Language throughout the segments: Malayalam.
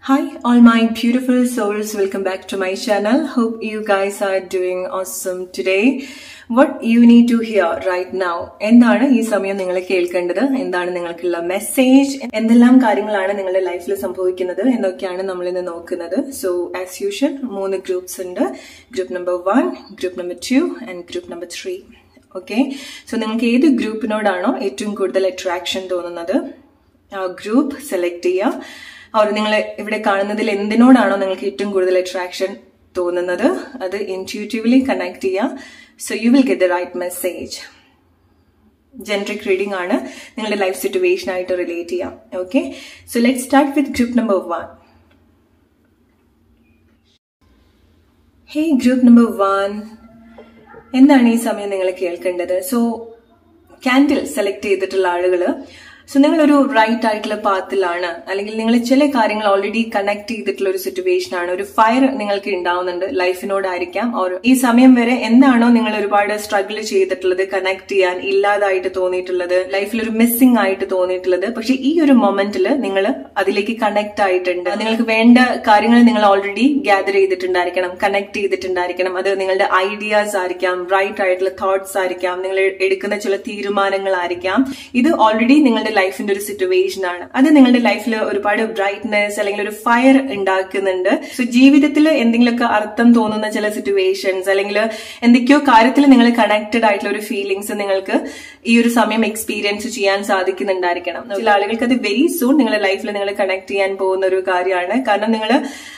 Hi, all my beautiful souls. Welcome back to my channel. Hope you guys are doing awesome today. What you need to hear right now. എന്താണ് ഈ സമയം നിങ്ങൾ കേൾക്കേണ്ടത് എന്താണ് നിങ്ങൾക്കുള്ള മെസ്സേജ് എന്തെല്ലാം കാര്യങ്ങളാണ് നിങ്ങളുടെ ലൈഫിൽ സംഭവിക്കുന്നത് എന്നൊക്കെയാണ് നമ്മൾ ഇന്ന് നോക്കുന്നത് സോ ആസ് യൂഷ്വൽ മൂന്ന് ഗ്രൂപ്പ്സ് ഉണ്ട് group number one group number two and group number three okay so നിങ്ങൾക്ക് ഏത് ഗ്രൂപ്പിനോടാണോ ഏറ്റവും കൂടുതൽ അട്രാക്ഷൻ തോന്നുന്നത് ആ ഗ്രൂപ്പ് സെലക്ട് ചെയ്യുക അവർ നിങ്ങൾ ഇവിടെ കാണുന്നതിൽ എന്തിനോടാണോ നിങ്ങൾക്ക് ഏറ്റവും കൂടുതൽ അട്രാക്ഷൻ തോന്നുന്നത് അത് ഇൻറ്റ്യൂട്ടീവ്ലി കണക്ട് ചെയ്യുക so you will get the right message generic reading ആണ് നിങ്ങളുടെ ലൈഫ് സിറ്റുവേഷൻ ആയിട്ട് റിലേറ്റ് ചെയ്യാം okay so let start with group number one hey group number one എന്താണ് ഈ സമയം നിങ്ങൾ കേൾക്കേണ്ടത് സോ ക്യാൻഡിൽ സെലക്ട് ചെയ്തിട്ടുള്ള ആളുകള് സോ നിങ്ങളൊരു റൈറ്റ് ആയിട്ടുള്ള പാത്തിലാണ് അല്ലെങ്കിൽ നിങ്ങൾ ചില കാര്യങ്ങൾ ഓൾറെഡി കണക്ട് ചെയ്തിട്ടുള്ള ഒരു സിറ്റുവേഷൻ ആണ് ഒരു ഫയർ നിങ്ങൾക്ക് ഉണ്ടാവുന്നുണ്ട് ലൈഫിനോടായിരിക്കാം ഓർ ഈ സമയം വരെ എന്താണോ നിങ്ങൾ ഒരുപാട് സ്ട്രഗിൾ ചെയ്തിട്ടുള്ളത് കണക്ട് ചെയ്യാൻ ഇല്ലാതായിട്ട് തോന്നിയിട്ടുള്ളത് ലൈഫിൽ ഒരു മിസ്സിംഗ് ആയിട്ട് തോന്നിയിട്ടുള്ളത് പക്ഷെ ഈ ഒരു മൊമെന്റിൽ നിങ്ങൾ അതിലേക്ക് കണക്ട് ആയിട്ടുണ്ട് നിങ്ങൾക്ക് വേണ്ട കാര്യങ്ങൾ നിങ്ങൾ ഓൾറെഡി ഗ്യാദർ ചെയ്തിട്ടുണ്ടായിരിക്കണം കണക്ട് ചെയ്തിട്ടുണ്ടായിരിക്കണം അത് നിങ്ങളുടെ ഐഡിയാസ് ആയിരിക്കാം റൈറ്റ് ആയിട്ടുള്ള തോട്ട്സ് ആയിരിക്കാം നിങ്ങൾ എടുക്കുന്ന ചില തീരുമാനങ്ങളായിരിക്കാം ഇത് ഓൾറെഡി നിങ്ങളുടെ ലൈഫിന്റെ ഒരു സിറ്റുവേഷൻ ആണ് അത് നിങ്ങളുടെ ലൈഫിൽ ഒരുപാട് ബ്രൈറ്റ്നെസ് അല്ലെങ്കിൽ ഒരു ഫയർ ഉണ്ടാക്കുന്നുണ്ട് സോ ജീവിതത്തിൽ എന്തെങ്കിലുമൊക്കെ അർത്ഥം തോന്നുന്ന ചില സിറ്റുവേഷൻസ് അല്ലെങ്കിൽ എന്തൊക്കെയോ കാര്യത്തിൽ നിങ്ങൾ കണക്റ്റഡ് ആയിട്ടുള്ള ഒരു ഫീലിങ്സ് നിങ്ങൾക്ക് ഈ ഒരു സമയം എക്സ്പീരിയൻസ് ചെയ്യാൻ സാധിക്കുന്നുണ്ടായിരിക്കണം ചില ആളുകൾക്ക് അത് വെരി സൂൺ നിങ്ങളുടെ ലൈഫിൽ നിങ്ങൾ കണക്ട് ചെയ്യാൻ പോകുന്ന ഒരു കാര്യമാണ് കാരണം നിങ്ങൾ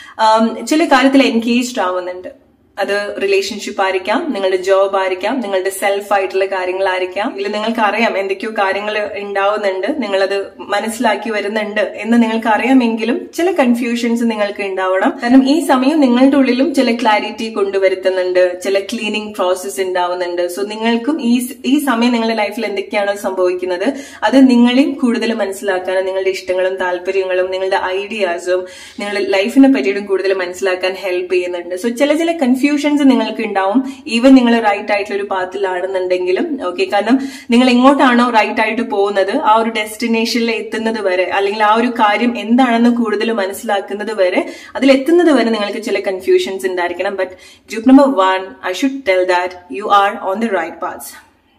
ചില കാര്യത്തിൽ എൻഗേജ്ഡ് ആവുന്നുണ്ട് അത് റിലേഷൻഷിപ്പ് ആയിരിക്കാം നിങ്ങളുടെ ജോബ് ആയിരിക്കാം നിങ്ങളുടെ സെൽഫ് ആയിട്ടുള്ള കാര്യങ്ങളായിരിക്കാം ഇല്ല നിങ്ങൾക്ക് അറിയാം എന്തൊക്കെയോ കാര്യങ്ങൾ ഉണ്ടാവുന്നുണ്ട് നിങ്ങളത് മനസ്സിലാക്കി വരുന്നുണ്ട് എന്ന് നിങ്ങൾക്ക് അറിയാമെങ്കിലും ചില കൺഫ്യൂഷൻസ് നിങ്ങൾക്ക് ഉണ്ടാവണം കാരണം ഈ സമയം നിങ്ങളുടെ ഉള്ളിലും ചില ക്ലാരിറ്റി കൊണ്ടുവരുത്തുന്നുണ്ട് ചില ക്ലീനിങ് പ്രോസസ്സ് ഉണ്ടാവുന്നുണ്ട് സോ നിങ്ങൾക്കും ഈ ഈ സമയം നിങ്ങളുടെ ലൈഫിൽ എന്തൊക്കെയാണോ സംഭവിക്കുന്നത് അത് നിങ്ങളെയും കൂടുതൽ മനസ്സിലാക്കാനും നിങ്ങളുടെ ഇഷ്ടങ്ങളും താല്പര്യങ്ങളും നിങ്ങളുടെ ഐഡിയാസും നിങ്ങളുടെ ലൈഫിനെ പറ്റിയിട്ടും കൂടുതൽ മനസ്സിലാക്കാൻ ഹെൽപ്പ് ചെയ്യുന്നുണ്ട് സോ ചില ചില കൺഫ്യൂഷൻസ് നിങ്ങൾക്ക് ഉണ്ടാവും ഈവൻ നിങ്ങൾ റൈറ്റ് ആയിട്ടുള്ള ഒരു പാത്തിലാണെന്നുണ്ടെങ്കിലും ഓക്കെ കാരണം നിങ്ങൾ എങ്ങോട്ടാണോ റൈറ്റ് ആയിട്ട് പോകുന്നത് ആ ഒരു ഡെസ്റ്റിനേഷനിൽ എത്തുന്നത് വരെ അല്ലെങ്കിൽ ആ ഒരു കാര്യം എന്താണെന്ന് കൂടുതൽ മനസ്സിലാക്കുന്നത് വരെ അതിൽ എത്തുന്നത് വരെ നിങ്ങൾക്ക് ചില കൺഫ്യൂഷൻസ് ഉണ്ടായിരിക്കണം but group number one I should tell that you are on the right paths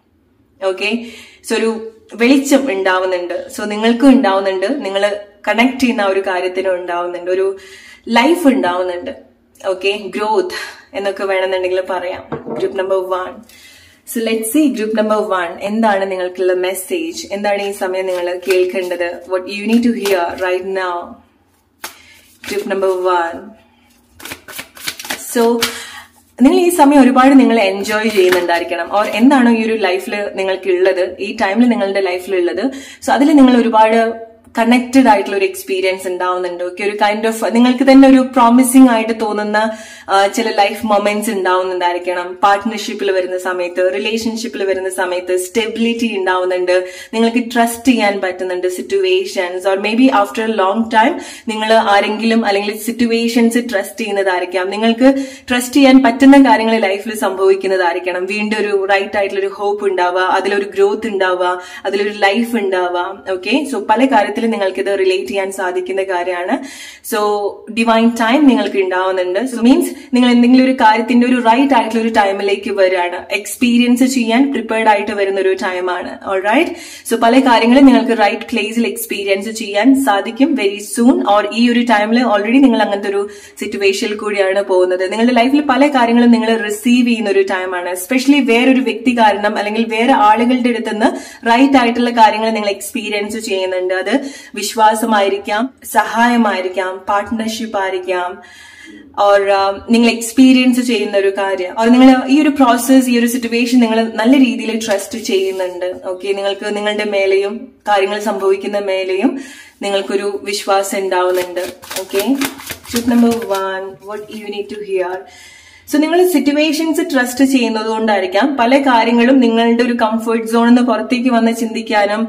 okay so ഒരു വെളിച്ചം ഉണ്ടാവുന്നുണ്ട് സോ നിങ്ങൾക്കും ഉണ്ടാവുന്നുണ്ട് നിങ്ങൾ കണക്ട് ചെയ്യുന്ന ഒരു കാര്യത്തിനും ഉണ്ടാവുന്നുണ്ട് ഒരു ലൈഫ് ഉണ്ടാവുന്നുണ്ട് ഓക്കെ ഗ്രോത്ത് എന്നൊക്കെ വേണമെന്നുണ്ടെങ്കിൽ പറയാം group number one so let see group number one എന്താണ് നിങ്ങൾക്കുള്ള മെസ്സേജ് എന്താണ് ഈ സമയം നിങ്ങൾ കേൾക്കേണ്ടത് what you need to hear right now group number one so നിങ്ങൾ ഈ സമയം ഒരുപാട് നിങ്ങൾ എൻജോയ് ചെയ്യുന്നുണ്ടായിരിക്കണം ഓർ എന്താണോ ഈ ഒരു ലൈഫിൽ നിങ്ങൾക്ക് ഉള്ളത് ഈ ടൈമിൽ നിങ്ങളുടെ ലൈഫിൽ ഉള്ളത് സോ അതിൽ നിങ്ങൾ ഒരുപാട് കണക്റ്റഡ് ആയിട്ടുള്ള ഒരു എക്സ്പീരിയൻസ് ഉണ്ടാവുന്നുണ്ട് ഓക്കെ ഒരു കൈൻഡ് ഓഫ് നിങ്ങൾക്ക് തന്നെ ഒരു പ്രോമിസിംഗ് ആയിട്ട് തോന്നുന്ന ചില ലൈഫ് മൊമെന്റ്സ് ഉണ്ടാവുന്നുണ്ടായിരിക്കണം പാർട്ട്ണർഷിപ്പിൽ വരുന്ന സമയത്ത് റിലേഷൻഷിപ്പിൽ വരുന്ന സമയത്ത് സ്റ്റെബിലിറ്റി ഉണ്ടാവുന്നുണ്ട് നിങ്ങൾക്ക് ട്രസ്റ്റ് ചെയ്യാൻ പറ്റുന്നുണ്ട് situations or maybe after a long time നിങ്ങൾ ആരെങ്കിലും അല്ലെങ്കിൽ സിറ്റുവേഷൻസ് ട്രസ്റ്റ് ചെയ്യുന്നതായിരിക്കാം നിങ്ങൾക്ക് ട്രസ്റ്റ് ചെയ്യാൻ പറ്റുന്ന കാര്യങ്ങൾ ലൈഫിൽ സംഭവിക്കുന്നതായിരിക്കണം വീണ്ടും ഒരു റൈറ്റ് ആയിട്ടുള്ള ഒരു ഹോപ്പ് ഉണ്ടാവുക അതിലൊരു ഗ്രോത്ത് ഉണ്ടാവുക അതിലൊരു ലൈഫ് ഉണ്ടാവുക ഓക്കെ സോ പല കാര്യത്തിൽ നിങ്ങൾക്ക് ഇത് റിലേറ്റ് ചെയ്യാൻ സാധിക്കുന്ന കാര്യമാണ് സോ ഡിവൈൻ ടൈം നിങ്ങൾക്ക് ഉണ്ടാവുന്നുണ്ട് സോ മീൻസ് നിങ്ങൾ എന്തെങ്കിലും ഒരു കാര്യത്തിന്റെ ഒരു റൈറ്റ് ആയിട്ടുള്ള ഒരു ടൈമിലേക്ക് വരികയാണ് എക്സ്പീരിയൻസ് ചെയ്യാൻ പ്രിപ്പയർഡ് ആയിട്ട് വരുന്ന ഒരു ടൈമാണ് റൈറ്റ് സോ പല കാര്യങ്ങളും നിങ്ങൾക്ക് റൈറ്റ് പ്ലേസിൽ എക്സ്പീരിയൻസ് ചെയ്യാൻ സാധിക്കും വെരി സൂൺ ഓർ ഈ ഒരു ടൈമിൽ ഓൾറെഡി നിങ്ങൾ അങ്ങനത്തെ ഒരു സിറ്റുവേഷനിൽ കൂടിയാണ് പോകുന്നത് നിങ്ങളുടെ ലൈഫിൽ പല കാര്യങ്ങളും നിങ്ങൾ റിസീവ് ചെയ്യുന്ന ഒരു ടൈമാണ് എസ്പെഷ്യലി വേറൊരു വ്യക്തി കാരണം അല്ലെങ്കിൽ വേറെ ആളുകളുടെ അടുത്ത് നിന്ന് റൈറ്റ് ആയിട്ടുള്ള കാര്യങ്ങൾ നിങ്ങൾ എക്സ്പീരിയൻസ് ചെയ്യുന്നുണ്ട് അത് വിശ്വാസമായിരിക്കാം സഹായമായിരിക്കാം പാർട്ട്ണർഷിപ്പ് ആയിരിക്കാം ഓർ നിങ്ങൾ എക്സ്പീരിയൻസ് ചെയ്യുന്ന ഒരു കാര്യം ഓർ നിങ്ങൾ ഈ ഒരു പ്രോസസ് ഈ ഒരു സിറ്റുവേഷൻ നിങ്ങൾ നല്ല രീതിയിൽ ട്രസ്റ്റ് ചെയ്യുന്നുണ്ട് ഓക്കെ നിങ്ങൾക്ക് നിങ്ങളുടെ മേലെയും കാര്യങ്ങൾ സംഭവിക്കുന്ന മേലെയും നിങ്ങൾക്കൊരു വിശ്വാസം ഉണ്ടാവുന്നുണ്ട് okay tip number one what you need to hear so നിങ്ങൾ സിറ്റുവേഷൻസ് ട്രസ്റ്റ് ചെയ്യുന്നത് കൊണ്ടായിരിക്കാം പല കാര്യങ്ങളും നിങ്ങളുടെ ഒരു കംഫർട്ട് സോണിൽ നിന്ന് പുറത്തേക്ക് വന്ന് ചിന്തിക്കാനും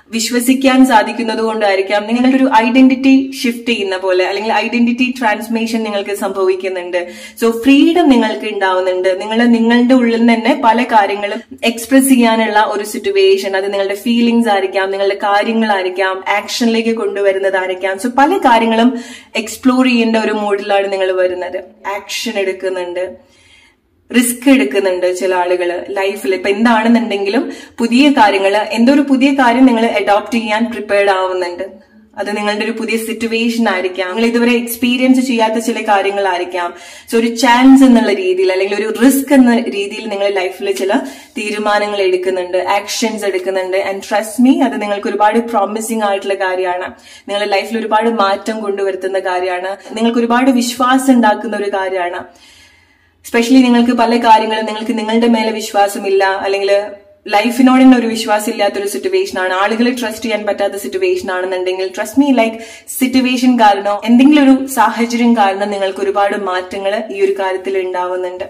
വിശ്വസിക്കാൻ സാധിക്കുന്നത് കൊണ്ടായിരിക്കാം നിങ്ങളുടെ ഒരു ഐഡന്റിറ്റി ഷിഫ്റ്റ് ചെയ്യുന്ന പോലെ അല്ലെങ്കിൽ ഐഡന്റിറ്റി ട്രാൻസ്മേഷൻ നിങ്ങൾക്ക് സംഭവിക്കുന്നുണ്ട് സോ ഫ്രീഡം നിങ്ങൾക്ക് ഉണ്ടാവുന്നുണ്ട് നിങ്ങൾ നിങ്ങളുടെ ഉള്ളിൽ നിന്ന് തന്നെ പല കാര്യങ്ങളും എക്സ്പ്രസ് ചെയ്യാനുള്ള ഒരു സിറ്റുവേഷൻ അത് നിങ്ങളുടെ ഫീലിംഗ്സ് ആയിരിക്കാം നിങ്ങളുടെ കാര്യങ്ങളായിരിക്കാം ആക്ഷനിലേക്ക് കൊണ്ടുവരുന്നതായിരിക്കാം സോ പല കാര്യങ്ങളും എക്സ്പ്ലോർ ചെയ്യേണ്ട ഒരു മൂഡിലാണ് നിങ്ങൾ വരുന്നത് ആക്ഷൻ എടുക്കുന്നുണ്ട് റിസ്ക് എടുക്കുന്നുണ്ട് ചില ആളുകൾ ലൈഫിൽ ഇപ്പൊ എന്താണെന്നുണ്ടെങ്കിലും പുതിയ കാര്യങ്ങൾ എന്തോ ഒരു പുതിയ കാര്യം നിങ്ങൾ അഡോപ്റ്റ് ചെയ്യാൻ പ്രിപ്പയർഡ് ആവുന്നുണ്ട് അത് നിങ്ങളുടെ ഒരു പുതിയ സിറ്റുവേഷൻ ആയിരിക്കാം നിങ്ങൾ ഇതുവരെ എക്സ്പീരിയൻസ് ചെയ്യാത്ത ചില കാര്യങ്ങളായിരിക്കാം സോ ഒരു ചാൻസ് എന്നുള്ള രീതിയിൽ അല്ലെങ്കിൽ ഒരു റിസ്ക് എന്ന രീതിയിൽ നിങ്ങൾ ലൈഫിൽ ചില തീരുമാനങ്ങൾ എടുക്കുന്നുണ്ട് ആക്ഷൻസ് എടുക്കുന്നുണ്ട് ആൻഡ് ട്രസ്റ്റ് മീ അത് നിങ്ങൾക്ക് ഒരുപാട് പ്രോമിസിംഗ് ആയിട്ടുള്ള കാര്യമാണ് നിങ്ങളുടെ ലൈഫിൽ ഒരുപാട് മാറ്റം കൊണ്ടുവരുത്തുന്ന കാര്യമാണ് നിങ്ങൾക്ക് ഒരുപാട് വിശ്വാസം ഉണ്ടാക്കുന്ന ഒരു കാര്യമാണ് സ്പെഷ്യലി നിങ്ങൾക്ക് പല കാര്യങ്ങളും നിങ്ങൾക്ക് നിങ്ങളുടെ മേലെ വിശ്വാസമില്ല അല്ലെങ്കിൽ ലൈഫിനോട് തന്നെ ഒരു വിശ്വാസം ഇല്ലാത്തൊരു സിറ്റുവേഷൻ ആണ് ആളുകളെ ട്രസ്റ്റ് ചെയ്യാൻ പറ്റാത്ത സിറ്റുവേഷൻ ആണെന്നുണ്ടെങ്കിൽ ട്രസ്റ്റ് മീ ലൈക്ക് സിറ്റുവേഷൻ കാരണോ എന്തെങ്കിലും ഒരു സാഹചര്യം കാരണം നിങ്ങൾക്ക് ഒരുപാട് മാറ്റങ്ങൾ ഈ ഒരു കാര്യത്തിൽ ഉണ്ടാവുന്നുണ്ട്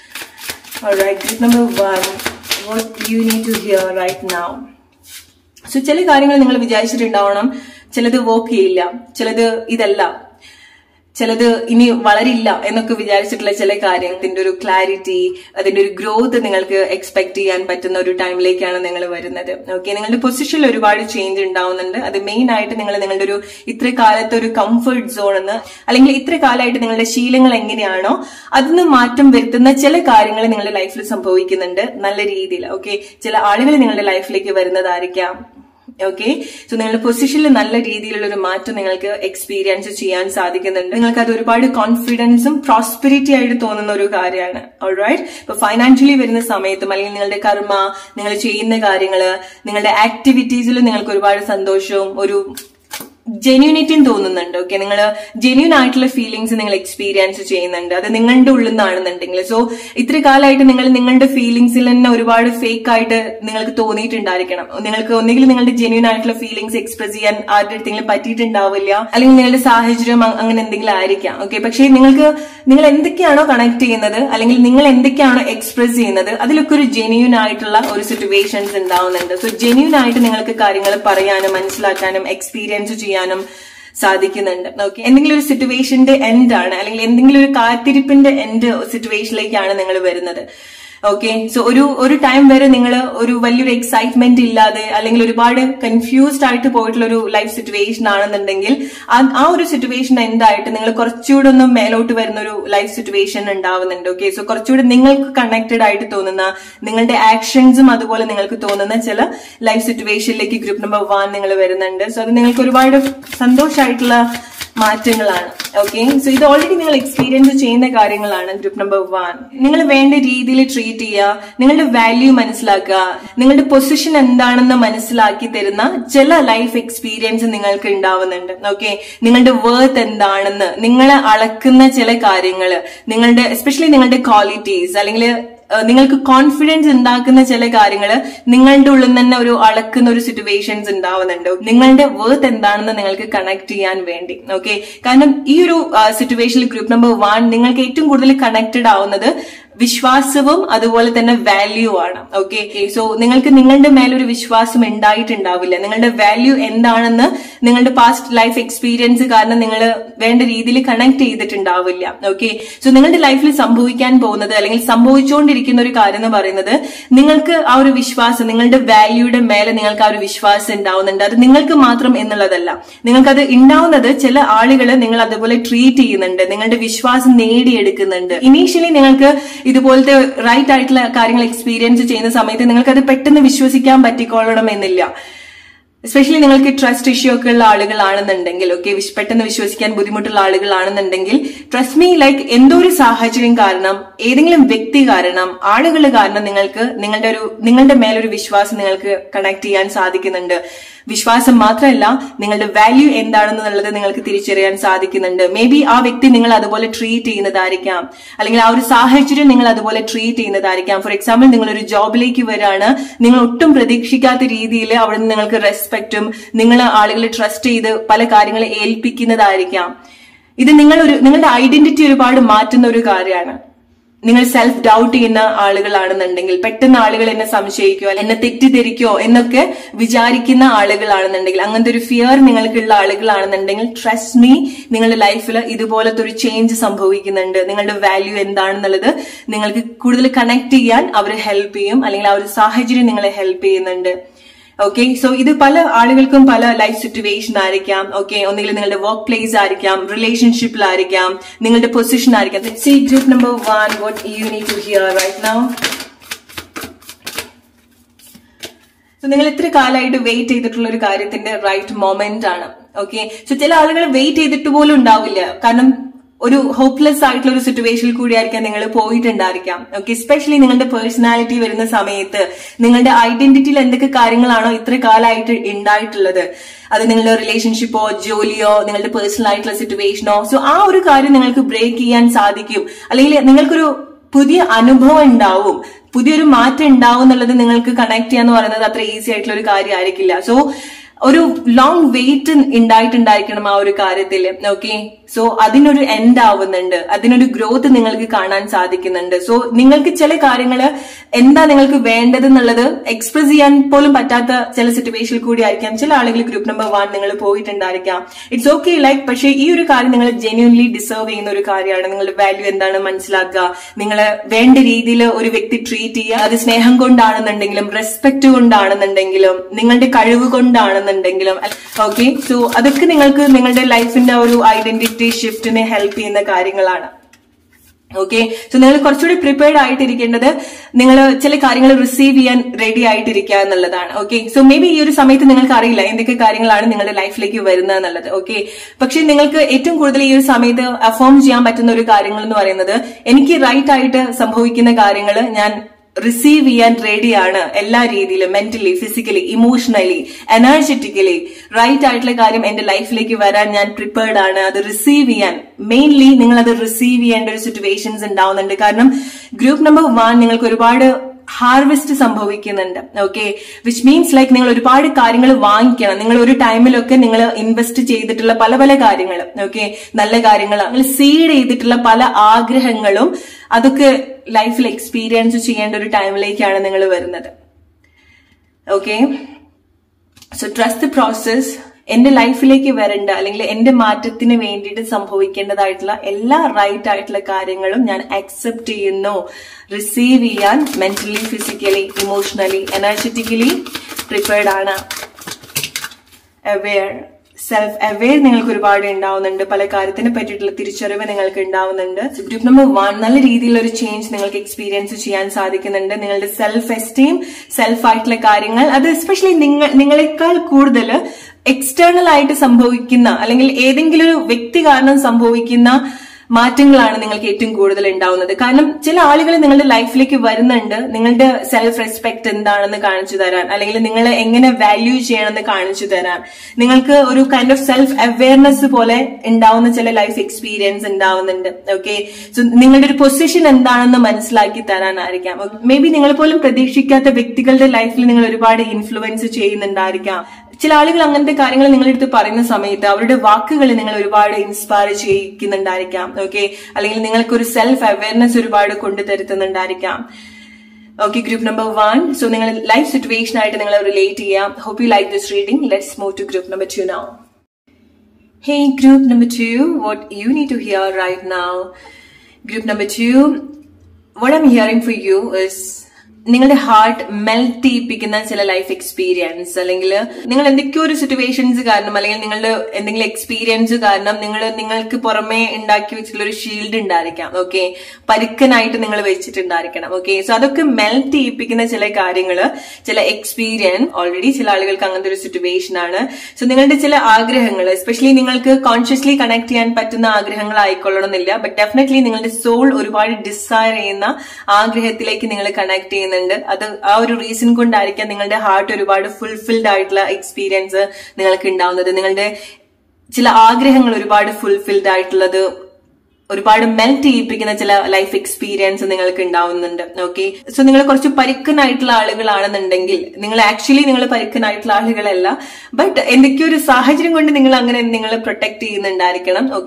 number one what you need to hear right now so ചില കാര്യങ്ങൾ നിങ്ങൾ വിചാരിച്ചിട്ടുണ്ടാവണം ചിലത് വർക്ക് ചെയ്യില്ല ചിലത് ഇതല്ല ചിലത് ഇനി വളരില്ല എന്നൊക്കെ വിചാരിച്ചിട്ടുള്ള ചില കാര്യത്തിന്റെ ഒരു ക്ലാരിറ്റി അതിന്റെ ഒരു ഗ്രോത്ത് നിങ്ങൾക്ക് എക്സ്പെക്ട് ചെയ്യാൻ പറ്റുന്ന ഒരു ടൈമിലേക്കാണ് നിങ്ങൾ വരുന്നത് ഓക്കെ നിങ്ങളുടെ പൊസിഷനിൽ ഒരുപാട് ചേഞ്ച് ഉണ്ടാവുന്നുണ്ട് അത് മെയിൻ ആയിട്ട് നിങ്ങൾ നിങ്ങളുടെ ഒരു ഇത്ര കാലത്തെ ഒരു കംഫർട്ട് സോൺ എന്ന് അല്ലെങ്കിൽ ഇത്ര കാലമായിട്ട് നിങ്ങളുടെ ശീലങ്ങൾ എങ്ങനെയാണോ അതിന് മാറ്റം വരുത്തുന്ന ചില കാര്യങ്ങൾ നിങ്ങളുടെ ലൈഫിൽ സംഭവിക്കുന്നുണ്ട് നല്ല രീതിയിൽ ഓക്കെ ചില ആളുകൾ നിങ്ങളുടെ ലൈഫിലേക്ക് വരുന്നതായിരിക്കാം ഓക്കെ സോ നിങ്ങളുടെ പൊസിഷനിൽ നല്ല രീതിയിലുള്ള ഒരു മാറ്റം നിങ്ങൾക്ക് എക്സ്പീരിയൻസ് ചെയ്യാൻ സാധിക്കുന്നുണ്ട് നിങ്ങൾക്ക് അത് ഒരുപാട് കോൺഫിഡൻസും പ്രോസ്പെരിറ്റി ആയിട്ട് തോന്നുന്ന ഒരു കാര്യമാണ് ഓൾറൈറ്റ് ഇപ്പൊ ഫൈനാൻഷ്യലി വരുന്ന സമയത്തും അല്ലെങ്കിൽ നിങ്ങളുടെ കർമ്മ നിങ്ങൾ ചെയ്യുന്ന കാര്യങ്ങള് നിങ്ങളുടെ ആക്ടിവിറ്റീസിൽ നിങ്ങൾക്ക് ഒരുപാട് സന്തോഷവും ഒരു ജെന്യൂനിറ്റിയും തോന്നുന്നുണ്ട് ഓക്കെ നിങ്ങൾ ജെന്യൂൻ ആയിട്ടുള്ള ഫീലിങ്സ് നിങ്ങൾ എക്സ്പീരിയൻസ് ചെയ്യുന്നുണ്ട് അത് നിങ്ങളുടെ ഉള്ളിൽ നിന്നാണെന്നുണ്ടെങ്കിൽ സോ ഇത്ര കാലമായിട്ട് നിങ്ങൾ നിങ്ങളുടെ ഫീലിങ്സിൽ തന്നെ ഒരുപാട് ഫേക്ക് ആയിട്ട് നിങ്ങൾക്ക് തോന്നിയിട്ടുണ്ടായിരിക്കണം നിങ്ങൾക്ക് ഒന്നുകിൽ നിങ്ങളുടെ ജെന്യൂൻ ആയിട്ടുള്ള ഫീലിങ്സ് എക്സ്പ്രസ് ചെയ്യാൻ ആരുടെ അടുത്തെങ്കിലും പറ്റിയിട്ടുണ്ടാവില്ല അല്ലെങ്കിൽ നിങ്ങളുടെ സാഹചര്യം അങ്ങനെ എന്തെങ്കിലും ആയിരിക്കാം ഓക്കെ പക്ഷേ നിങ്ങൾക്ക് നിങ്ങൾ എന്തൊക്കെയാണോ കണക്ട് ചെയ്യുന്നത് അല്ലെങ്കിൽ നിങ്ങൾ എന്തൊക്കെയാണോ എക്സ്പ്രസ് ചെയ്യുന്നത് അതിലൊക്കെ ഒരു ജെന്യൂൻ ആയിട്ടുള്ള ഒരു സിറ്റുവേഷൻസ് ഉണ്ടാവുന്നുണ്ട് സോ ജെന്യൂൻ ആയിട്ട് നിങ്ങൾക്ക് കാര്യങ്ങൾ പറയാനും മനസ്സിലാക്കാനും എക്സ്പീരിയൻസ് ചെയ്യാനും സാധിക്കുന്നുണ്ട് ഓക്കെ എന്തെങ്കിലും ഒരു സിറ്റുവേഷന്റെ എൻഡ് ആണ് അല്ലെങ്കിൽ എന്തെങ്കിലും ഒരു കാത്തിരിപ്പിന്റെ എൻഡ് സിറ്റുവേഷനിലേക്കാണ് നിങ്ങൾ വരുന്നത് ഓക്കെ സോ ഒരു ഒരു ടൈം വരെ നിങ്ങൾ ഒരു വലിയൊരു എക്സൈറ്റ്മെന്റ് ഇല്ലാതെ അല്ലെങ്കിൽ ഒരുപാട് കൺഫ്യൂസ്ഡ് ആയിട്ട് പോയിട്ടുള്ള ഒരു ലൈഫ് സിറ്റുവേഷൻ ആണെന്നുണ്ടെങ്കിൽ ആ ഒരു സിറ്റുവേഷൻ എന്തായിട്ട് നിങ്ങൾ കുറച്ചുകൂടെ ഒന്ന് മേലോട്ട് വരുന്ന ഒരു ലൈഫ് സിറ്റുവേഷൻ ഉണ്ടാവുന്നുണ്ട് ഓക്കെ സോ കുറച്ചുകൂടെ നിങ്ങൾക്ക് കണക്റ്റഡ് ആയിട്ട് തോന്നുന്ന നിങ്ങളുടെ ആക്ഷൻസും അതുപോലെ നിങ്ങൾക്ക് തോന്നുന്ന ചില ലൈഫ് സിറ്റുവേഷനിലേക്ക് ഗ്രൂപ്പ് നമ്പർ വൺ നിങ്ങൾ വരുന്നുണ്ട് സോ അത് നിങ്ങൾക്ക് ഒരുപാട് സന്തോഷമായിട്ടുള്ള മാറ്റങ്ങളാണ് ഓക്കെ സോ ഇത് ഓൾറെഡി നിങ്ങൾ എക്സ്പീരിയൻസ് ചെയ്യുന്ന കാര്യങ്ങളാണ് ഗ്രൂപ്പ് നമ്പർ വൺ നിങ്ങൾ വേണ്ട രീതിയിൽ ട്രീറ്റ് ചെയ്യുക നിങ്ങളുടെ വാല്യൂ മനസ്സിലാക്കുക നിങ്ങളുടെ പൊസിഷൻ എന്താണെന്ന് മനസ്സിലാക്കി തരുന്ന ചില ലൈഫ് എക്സ്പീരിയൻസ് നിങ്ങൾക്ക് ഉണ്ടാവുന്നുണ്ട് ഓക്കെ നിങ്ങളുടെ വേർത്ത് എന്താണെന്ന് നിങ്ങളെ അളക്കുന്ന ചില കാര്യങ്ങൾ നിങ്ങളുടെ എസ്പെഷ്യലി നിങ്ങളുടെ ക്വാളിറ്റീസ് അല്ലെങ്കിൽ നിങ്ങൾക്ക് കോൺഫിഡൻസ് ഉണ്ടാക്കുന്ന ചില കാര്യങ്ങൾ നിങ്ങളുടെ ഉള്ളിൽ തന്നെ ഒരു അളക്കുന്ന ഒരു സിറ്റുവേഷൻസ് ഉണ്ടാവുന്നുണ്ട് നിങ്ങളുടെ വേർത്ത് എന്താണെന്ന് നിങ്ങൾക്ക് കണക്ട് ചെയ്യാൻ വേണ്ടി ഓക്കെ കാരണം ഈ ഒരു സിറ്റുവേഷനിൽ ഗ്രൂപ്പ് നമ്പർ വൺ നിങ്ങൾക്ക് ഏറ്റവും കൂടുതൽ കണക്റ്റഡ് ആവുന്നത് വിശ്വാസവും അതുപോലെ തന്നെ വാല്യൂ ആണ് ഓക്കെ സോ നിങ്ങൾക്ക് നിങ്ങളുടെ മേലൊരു വിശ്വാസം ഉണ്ടായിട്ടുണ്ടാവില്ല നിങ്ങളുടെ വാല്യൂ എന്താണെന്ന് നിങ്ങളുടെ പാസ്റ്റ് ലൈഫ് എക്സ്പീരിയൻസ് കാരണം നിങ്ങൾ വേണ്ട രീതിയിൽ കണക്ട് ചെയ്തിട്ടുണ്ടാവില്ല ഓക്കെ സോ നിങ്ങളുടെ ലൈഫിൽ സംഭവിക്കാൻ പോകുന്നത് അല്ലെങ്കിൽ സംഭവിച്ചുകൊണ്ടിരിക്കുന്ന ഒരു കാര്യം എന്ന് പറയുന്നത് നിങ്ങൾക്ക് ആ ഒരു വിശ്വാസം നിങ്ങളുടെ വാല്യൂയുടെ മേലെ നിങ്ങൾക്ക് ആ ഒരു വിശ്വാസം ഉണ്ടാവുന്നുണ്ട് അത് നിങ്ങൾക്ക് മാത്രം എന്നുള്ളതല്ല നിങ്ങൾക്കത് ഉണ്ടാവുന്നത് ചില ആളുകൾ നിങ്ങൾ അതുപോലെ ട്രീറ്റ് ചെയ്യുന്നുണ്ട് നിങ്ങളുടെ വിശ്വാസം നേടിയെടുക്കുന്നുണ്ട് ഇനീഷ്യലി നിങ്ങൾക്ക് ഇതുപോലത്തെ റൈറ്റ് ആയിട്ടുള്ള കാര്യങ്ങൾ എക്സ്പീരിയൻസ് ചെയ്യുന്ന സമയത്ത് നിങ്ങൾക്ക് അത് പെട്ടെന്ന് വിശ്വസിക്കാൻ പറ്റിക്കൊള്ളണം എന്നില്ല എസ്പെഷ്യലി നിങ്ങൾക്ക് ട്രസ്റ്റ് ഇഷ്യൂ ഒക്കെ ഉള്ള ആളുകളാണെന്നുണ്ടെങ്കിൽ ഓക്കെ പെട്ടെന്ന് വിശ്വസിക്കാൻ ബുദ്ധിമുട്ടുള്ള ആളുകളാണെന്നുണ്ടെങ്കിൽ ട്രസ്റ്റ് മീ ലൈക്ക് എന്തോ ഒരു സാഹചര്യം കാരണം ഏതെങ്കിലും വ്യക്തി കാരണം ആളുകൾ കാരണം നിങ്ങൾക്ക് നിങ്ങളുടെ ഒരു നിങ്ങളുടെ മേലൊരു വിശ്വാസം നിങ്ങൾക്ക് കണക്ട് ചെയ്യാൻ സാധിക്കുന്നുണ്ട് വിശ്വാസം മാത്രമല്ല നിങ്ങളുടെ വാല്യൂ എന്താണെന്നുള്ളത് നിങ്ങൾക്ക് തിരിച്ചറിയാൻ സാധിക്കുന്നുണ്ട് മേ ബി ആ വ്യക്തി നിങ്ങൾ അതുപോലെ ട്രീറ്റ് ചെയ്യുന്നതായിരിക്കാം അല്ലെങ്കിൽ ആ ഒരു സാഹചര്യം നിങ്ങൾ അതുപോലെ ട്രീറ്റ് ചെയ്യുന്നതായിരിക്കാം ഫോർ എക്സാമ്പിൾ നിങ്ങൾ ഒരു ജോബിലേക്ക് വരാണ് നിങ്ങൾ ഒട്ടും പ്രതീക്ഷിക്കാത്ത രീതിയിൽ അവിടെ നിന്ന് നിങ്ങൾക്ക് റെസ്പെക്റ്റും നിങ്ങൾ ആളുകളെ ട്രസ്റ്റ് ചെയ്ത് പല കാര്യങ്ങൾ ഏൽപ്പിക്കുന്നതായിരിക്കാം ഇത് നിങ്ങൾ ഒരു നിങ്ങളുടെ ഐഡന്റിറ്റി ഒരുപാട് മാറ്റുന്ന ഒരു കാര്യമാണ് നിങ്ങൾ സെൽഫ് ഡൗട്ട് ചെയ്യുന്ന ആളുകളാണെന്നുണ്ടെങ്കിൽ പെട്ടെന്ന് ആളുകൾ എന്നെ സംശയിക്കോ എന്നെ തെറ്റിദ്ധരിക്കോ എന്നൊക്കെ വിചാരിക്കുന്ന ആളുകളാണെന്നുണ്ടെങ്കിൽ അങ്ങനത്തെ ഒരു ഫിയർ നിങ്ങൾക്കുള്ള ആളുകളാണെന്നുണ്ടെങ്കിൽ ട്രസ്റ്റ് മീ നിങ്ങളുടെ ലൈഫിൽ ഇതുപോലത്തെ ഒരു ചേഞ്ച് സംഭവിക്കുന്നുണ്ട് നിങ്ങളുടെ വാല്യൂ എന്താണെന്നുള്ളത് നിങ്ങൾക്ക് കൂടുതൽ കണക്ട് ചെയ്യാൻ അവർ ഹെൽപ്പ് ചെയ്യും അല്ലെങ്കിൽ ആ ഒരു സാഹചര്യം നിങ്ങളെ ഹെൽപ്പ് ചെയ്യുന്നുണ്ട് ഓക്കെ സോ ഇത് പല ആളുകൾക്കും പല ലൈഫ് സിറ്റുവേഷൻ ആയിരിക്കാം ഓക്കെ ഒന്നുകിൽ നിങ്ങളുടെ വർക്ക് പ്ലേസ് ആയിരിക്കാം റിലേഷൻഷിപ്പിലായിരിക്കാം നിങ്ങളുടെ പൊസിഷൻ ആയിരിക്കാം see group number one what you need to hear right now so നിങ്ങൾ ഇത്ര കാലമായിട്ട് വെയിറ്റ് ചെയ്തിട്ടുള്ള ഒരു കാര്യത്തിന്റെ റൈറ്റ് മൊമെന്റ് ആണ് ഓക്കെ സോ ചില ആളുകൾ വെയിറ്റ് ചെയ്തിട്ട് പോലും ഉണ്ടാവില്ല കാരണം ഒരു ഹോപ്പ്ലെസ് ആയിട്ടുള്ള ഒരു സിറ്റുവേഷനിൽ കൂടി ആയിരിക്കാം നിങ്ങൾ പോയിട്ടുണ്ടായിരിക്കാം ഓക്കെ എസ്പെഷ്യലി നിങ്ങളുടെ പേഴ്സണാലിറ്റി വരുന്ന സമയത്ത് നിങ്ങളുടെ ഐഡന്റിറ്റിയിൽ എന്തൊക്കെ കാര്യങ്ങളാണോ ഇത്ര കാലമായിട്ട് ഉണ്ടായിട്ടുള്ളത് അത് നിങ്ങളുടെ റിലേഷൻഷിപ്പോ ജോലിയോ നിങ്ങളുടെ പേഴ്സണൽ ആയിട്ടുള്ള സിറ്റുവേഷനോ സോ ആ ഒരു കാര്യം നിങ്ങൾക്ക് ബ്രേക്ക് ചെയ്യാൻ സാധിക്കും അല്ലെങ്കിൽ നിങ്ങൾക്കൊരു പുതിയ അനുഭവം ഉണ്ടാവും പുതിയൊരു മാറ്റം ഉണ്ടാവും എന്നുള്ളത് നിങ്ങൾക്ക് കണക്ട് ചെയ്യാന്ന് പറയുന്നത് അത്ര ഈസി ആയിട്ടുള്ള ഒരു കാര്യമായിരിക്കില്ല സോ ഒരു ലോങ് വെയിറ്റ് ഉണ്ടായിട്ടുണ്ടായിരിക്കണം ആ ഒരു കാര്യത്തിൽ ഓക്കെ സോ അതിനൊരു എൻഡ് ആവുന്നുണ്ട് അതിനൊരു ഗ്രോത്ത് നിങ്ങൾക്ക് കാണാൻ സാധിക്കുന്നുണ്ട് സോ നിങ്ങൾക്ക് ചില കാര്യങ്ങൾ എന്താ നിങ്ങൾക്ക് വേണ്ടത് എന്നുള്ളത് എക്സ്പ്രസ് ചെയ്യാൻ പോലും പറ്റാത്ത ചില സിറ്റുവേഷനിൽ കൂടി ആയിരിക്കാം ചില ആളുകൾ ഗ്രൂപ്പ് നമ്പർ വൺ നിങ്ങൾ പോയിട്ടുണ്ടായിരിക്കാം ഇറ്റ്സ് ഓക്കെ ലൈക്ക് പക്ഷേ ഈ ഒരു കാര്യം നിങ്ങൾ ജെന്യൂൻലി ഡിസേർവ് ചെയ്യുന്ന ഒരു കാര്യമാണ് നിങ്ങളുടെ വാല്യൂ എന്താണ് മനസ്സിലാക്കുക നിങ്ങൾ വേണ്ട രീതിയിൽ ഒരു വ്യക്തി ട്രീറ്റ് ചെയ്യുക അത് സ്നേഹം കൊണ്ടാണെന്നുണ്ടെങ്കിലും റെസ്പെക്ട് കൊണ്ടാണെന്നുണ്ടെങ്കിലും നിങ്ങളുടെ കഴിവ് കൊണ്ടാണെന്നുണ്ടെങ്കിലും ഓക്കെ സോ അതൊക്കെ നിങ്ങൾക്ക് നിങ്ങളുടെ ലൈഫിന്റെ ഒരു ഐഡന്റിറ്റി ഷിഫ്റ്റിനെ ഹെൽപ്പ് ചെയ്യുന്ന കാര്യങ്ങളാണ് ഓക്കെ സോ നിങ്ങൾ കുറച്ചുകൂടി പ്രിപ്പയർഡ് ആയിട്ടിരിക്കേണ്ടത് നിങ്ങൾ ചില കാര്യങ്ങൾ റിസീവ് ചെയ്യാൻ റെഡി ആയിട്ടിരിക്കുക എന്നുള്ളതാണ് ഓക്കെ സോ മേ ബി ഈ ഒരു സമയത്ത് നിങ്ങൾക്ക് അറിയില്ല എന്തൊക്കെ കാര്യങ്ങളാണ് നിങ്ങളുടെ ലൈഫിലേക്ക് വരുന്നത് എന്നുള്ളത് ഓക്കെ പക്ഷെ നിങ്ങൾക്ക് ഏറ്റവും കൂടുതൽ ഈ ഒരു സമയത്ത് അഫോം ചെയ്യാൻ പറ്റുന്ന ഒരു കാര്യങ്ങൾ എന്ന് പറയുന്നത് എനിക്ക് റൈറ്റ് ആയിട്ട് സംഭവിക്കുന്ന കാര്യങ്ങൾ ഞാൻ റിസീവ് ചെയ്യാൻ റെഡിയാണ് എല്ലാ രീതിയിലും mentally physically emotionally energetically right ആയിട്ടുള്ള കാര്യം എന്റെ ലൈഫിലേക്ക് വരാൻ ഞാൻ പ്രിപ്പയർഡ് ആണ് അത് റിസീവ് ചെയ്യാൻ മെയിൻലി നിങ്ങൾ അത് റിസീവ് ചെയ്യേണ്ട ഒരു സിറ്റുവേഷൻസ് ഉണ്ടാവുന്നുണ്ട് കാരണം ഗ്രൂപ്പ് നമ്പർ വൺ നിങ്ങൾക്ക് ഒരുപാട് ഹാർവെസ്റ്റ് സംഭവിക്കുന്നുണ്ട് ഓക്കെ വിച്ച് മീൻസ് ലൈക്ക് നിങ്ങൾ ഒരുപാട് കാര്യങ്ങൾ വാങ്ങിക്കണം നിങ്ങൾ ഒരു ടൈമിലൊക്കെ നിങ്ങൾ ഇൻവെസ്റ്റ് ചെയ്തിട്ടുള്ള പല പല കാര്യങ്ങൾ ഓക്കെ നല്ല കാര്യങ്ങൾ നിങ്ങൾ സീഡ് ചെയ്തിട്ടുള്ള പല ആഗ്രഹങ്ങളും അതൊക്കെ ലൈഫിൽ എക്സ്പീരിയൻസ് ചെയ്യേണ്ട ഒരു ടൈമിലേക്കാണ് നിങ്ങൾ വരുന്നത് okay so trust the process എന്റെ ലൈഫിലേക്ക് വരേണ്ട അല്ലെങ്കിൽ എന്റെ മാറ്റത്തിന് വേണ്ടിയിട്ട് സംഭവിക്കേണ്ടതായിട്ടുള്ള എല്ലാ റൈറ്റ് ആയിട്ടുള്ള കാര്യങ്ങളും ഞാൻ അക്സെപ്റ്റ് ചെയ്യുന്നു റിസീവ് ചെയ്യാൻ mentally physically emotionally energetically prepared ആണ് അവെയർ സെൽഫ് അവെയർ നിങ്ങൾക്ക് ഒരുപാട് ഉണ്ടാവുന്നുണ്ട് പല കാര്യത്തിനെ പറ്റിയിട്ടുള്ള തിരിച്ചറിവ് നിങ്ങൾക്ക് ഉണ്ടാവുന്നുണ്ട് ഗ്രൂപ്പ് നമ്പർ വൺ നല്ല രീതിയിലുള്ള ഒരു ചേഞ്ച് നിങ്ങൾക്ക് എക്സ്പീരിയൻസ് ചെയ്യാൻ സാധിക്കുന്നുണ്ട് നിങ്ങളുടെ സെൽഫ് എസ്റ്റീം സെൽഫ് ആയിട്ടുള്ള കാര്യങ്ങൾ അത് എസ്പെഷ്യലി നിങ്ങൾ നിങ്ങളെക്കാൾ കൂടുതൽ എക്സ്റ്റേണൽ ആയിട്ട് സംഭവിക്കുന്ന അല്ലെങ്കിൽ ഏതെങ്കിലും ഒരു വ്യക്തി കാരണം സംഭവിക്കുന്ന മാറ്റങ്ങളാണ് നിങ്ങൾക്ക് ഏറ്റവും കൂടുതൽ ഉണ്ടാവുന്നത് കാരണം ചില ആളുകൾ നിങ്ങളുടെ ലൈഫിലേക്ക് വരുന്നുണ്ട് നിങ്ങളുടെ സെൽഫ് റെസ്പെക്ട് എന്താണെന്ന് കാണിച്ചു തരാൻ അല്ലെങ്കിൽ നിങ്ങളെ എങ്ങനെ വാല്യൂ ചെയ്യണമെന്ന് കാണിച്ചു തരാൻ നിങ്ങൾക്ക് ഒരു കൈൻഡ് ഓഫ് സെൽഫ് അവയർനെസ് പോലെ ഉണ്ടാവുന്ന ചില ലൈഫ് എക്സ്പീരിയൻസ് ഉണ്ടാവുന്നുണ്ട് ഓക്കെ സോ നിങ്ങളുടെ ഒരു പൊസിഷൻ എന്താണെന്ന് മനസ്സിലാക്കി തരാനായിരിക്കാം മേ ബി നിങ്ങൾ പോലും പ്രതീക്ഷിക്കാത്ത വ്യക്തികളുടെ ലൈഫിൽ നിങ്ങൾ ഒരുപാട് ഇൻഫ്ലുവൻസ് ചെയ്യുന്നുണ്ടായിരിക്കാം ചില ആളുകൾ അങ്ങനത്തെ കാര്യങ്ങൾ നിങ്ങളുടെ അടുത്ത് പറയുന്ന സമയത്ത് അവരുടെ വാക്കുകൾ നിങ്ങൾ ഒരുപാട് ഇൻസ്പയർ ചെയ്യിക്കുന്നുണ്ടായിരിക്കാം ഓക്കെ അല്ലെങ്കിൽ നിങ്ങൾക്ക് ഒരു സെൽഫ് അവയർനെസ് ഒരുപാട് കൊണ്ടുതരുത്തുന്നുണ്ടായിരിക്കാം okay group number one so നിങ്ങൾ ലൈഫ് സിറ്റുവേഷൻ ആയിട്ട് നിങ്ങൾ റിലേറ്റ് ചെയ്യാം hope you like this reading let's move to group number two now Hey, group number two, what you need to hear right now. Group number two, what I'm hearing for you is നിങ്ങളുടെ ഹാർട്ട് മെൽറ്റ് ചെയ്യിപ്പിക്കുന്ന ചില ലൈഫ് എക്സ്പീരിയൻസ് അല്ലെങ്കിൽ നിങ്ങൾ എന്തൊക്കെയോ ഒരു സിറ്റുവേഷൻസ് കാരണം അല്ലെങ്കിൽ നിങ്ങളുടെ എന്തെങ്കിലും എക്സ്പീരിയൻസ് കാരണം നിങ്ങൾ നിങ്ങൾക്ക് പുറമെ ഉണ്ടാക്കി വെച്ചിട്ടുള്ള ഒരു ഷീൽഡ് ഉണ്ടായിരിക്കാം ഓക്കെ പരുക്കനായിട്ട് നിങ്ങൾ വെച്ചിട്ടുണ്ടായിരിക്കണം ഓക്കെ സോ അതൊക്കെ മെൽറ്റ് ചെയ്യിപ്പിക്കുന്ന ചില കാര്യങ്ങൾ ചില എക്സ്പീരിയൻസ് ഓൾറെഡി ചില ആളുകൾക്ക് അങ്ങനത്തെ ഒരു സിറ്റുവേഷൻ ആണ് സോ നിങ്ങളുടെ ചില ആഗ്രഹങ്ങൾ എസ്പെഷ്യലി നിങ്ങൾക്ക് കോൺഷ്യസ്ലി കണക്ട് ചെയ്യാൻ പറ്റുന്ന ആഗ്രഹങ്ങൾ ആയിക്കൊള്ളണമെന്നില്ല ബട്ട് ഡെഫിനറ്റ്ലി നിങ്ങളുടെ സോൾ ഒരുപാട് ഡിസയർ ചെയ്യുന്ന ആഗ്രഹത്തിലേക്ക് നിങ്ങൾ കണക്ട് ചെയ്യുന്നുണ്ട് അത് ആ ഒരു റീസൺ കൊണ്ടായിരിക്കാം നിങ്ങളുടെ ഹാർട്ട് ഒരുപാട് ഫുൾഫിൽഡ് ആയിട്ടുള്ള എക്സ്പീരിയൻസ് നിങ്ങൾക്ക് ഉണ്ടാവുന്നത് നിങ്ങളുടെ ചില ആഗ്രഹങ്ങൾ ഒരുപാട് ഫുൾഫിൽഡ് ആയിട്ടുള്ളത് ഒരുപാട് മെൽറ്റ് ചെയ്യിപ്പിക്കുന്ന ചില ലൈഫ് എക്സ്പീരിയൻസ് നിങ്ങൾക്ക് ഉണ്ടാവുന്നുണ്ട് ഓക്കെ സോ നിങ്ങൾ കുറച്ച് പരുക്കനായിട്ടുള്ള ആളുകളാണെന്നുണ്ടെങ്കിൽ നിങ്ങൾ ആക്ച്വലി നിങ്ങൾ പരുക്കനായിട്ടുള്ള ആളുകളല്ല ബട്ട് എന്തൊക്കെയോ ഒരു സാഹചര്യം കൊണ്ട് നിങ്ങൾ അങ്ങനെ നിങ്ങൾ പ്രൊട്ടക്ട് ചെയ്യുന്നുണ്ടായിരിക്കണം ഓക്കെ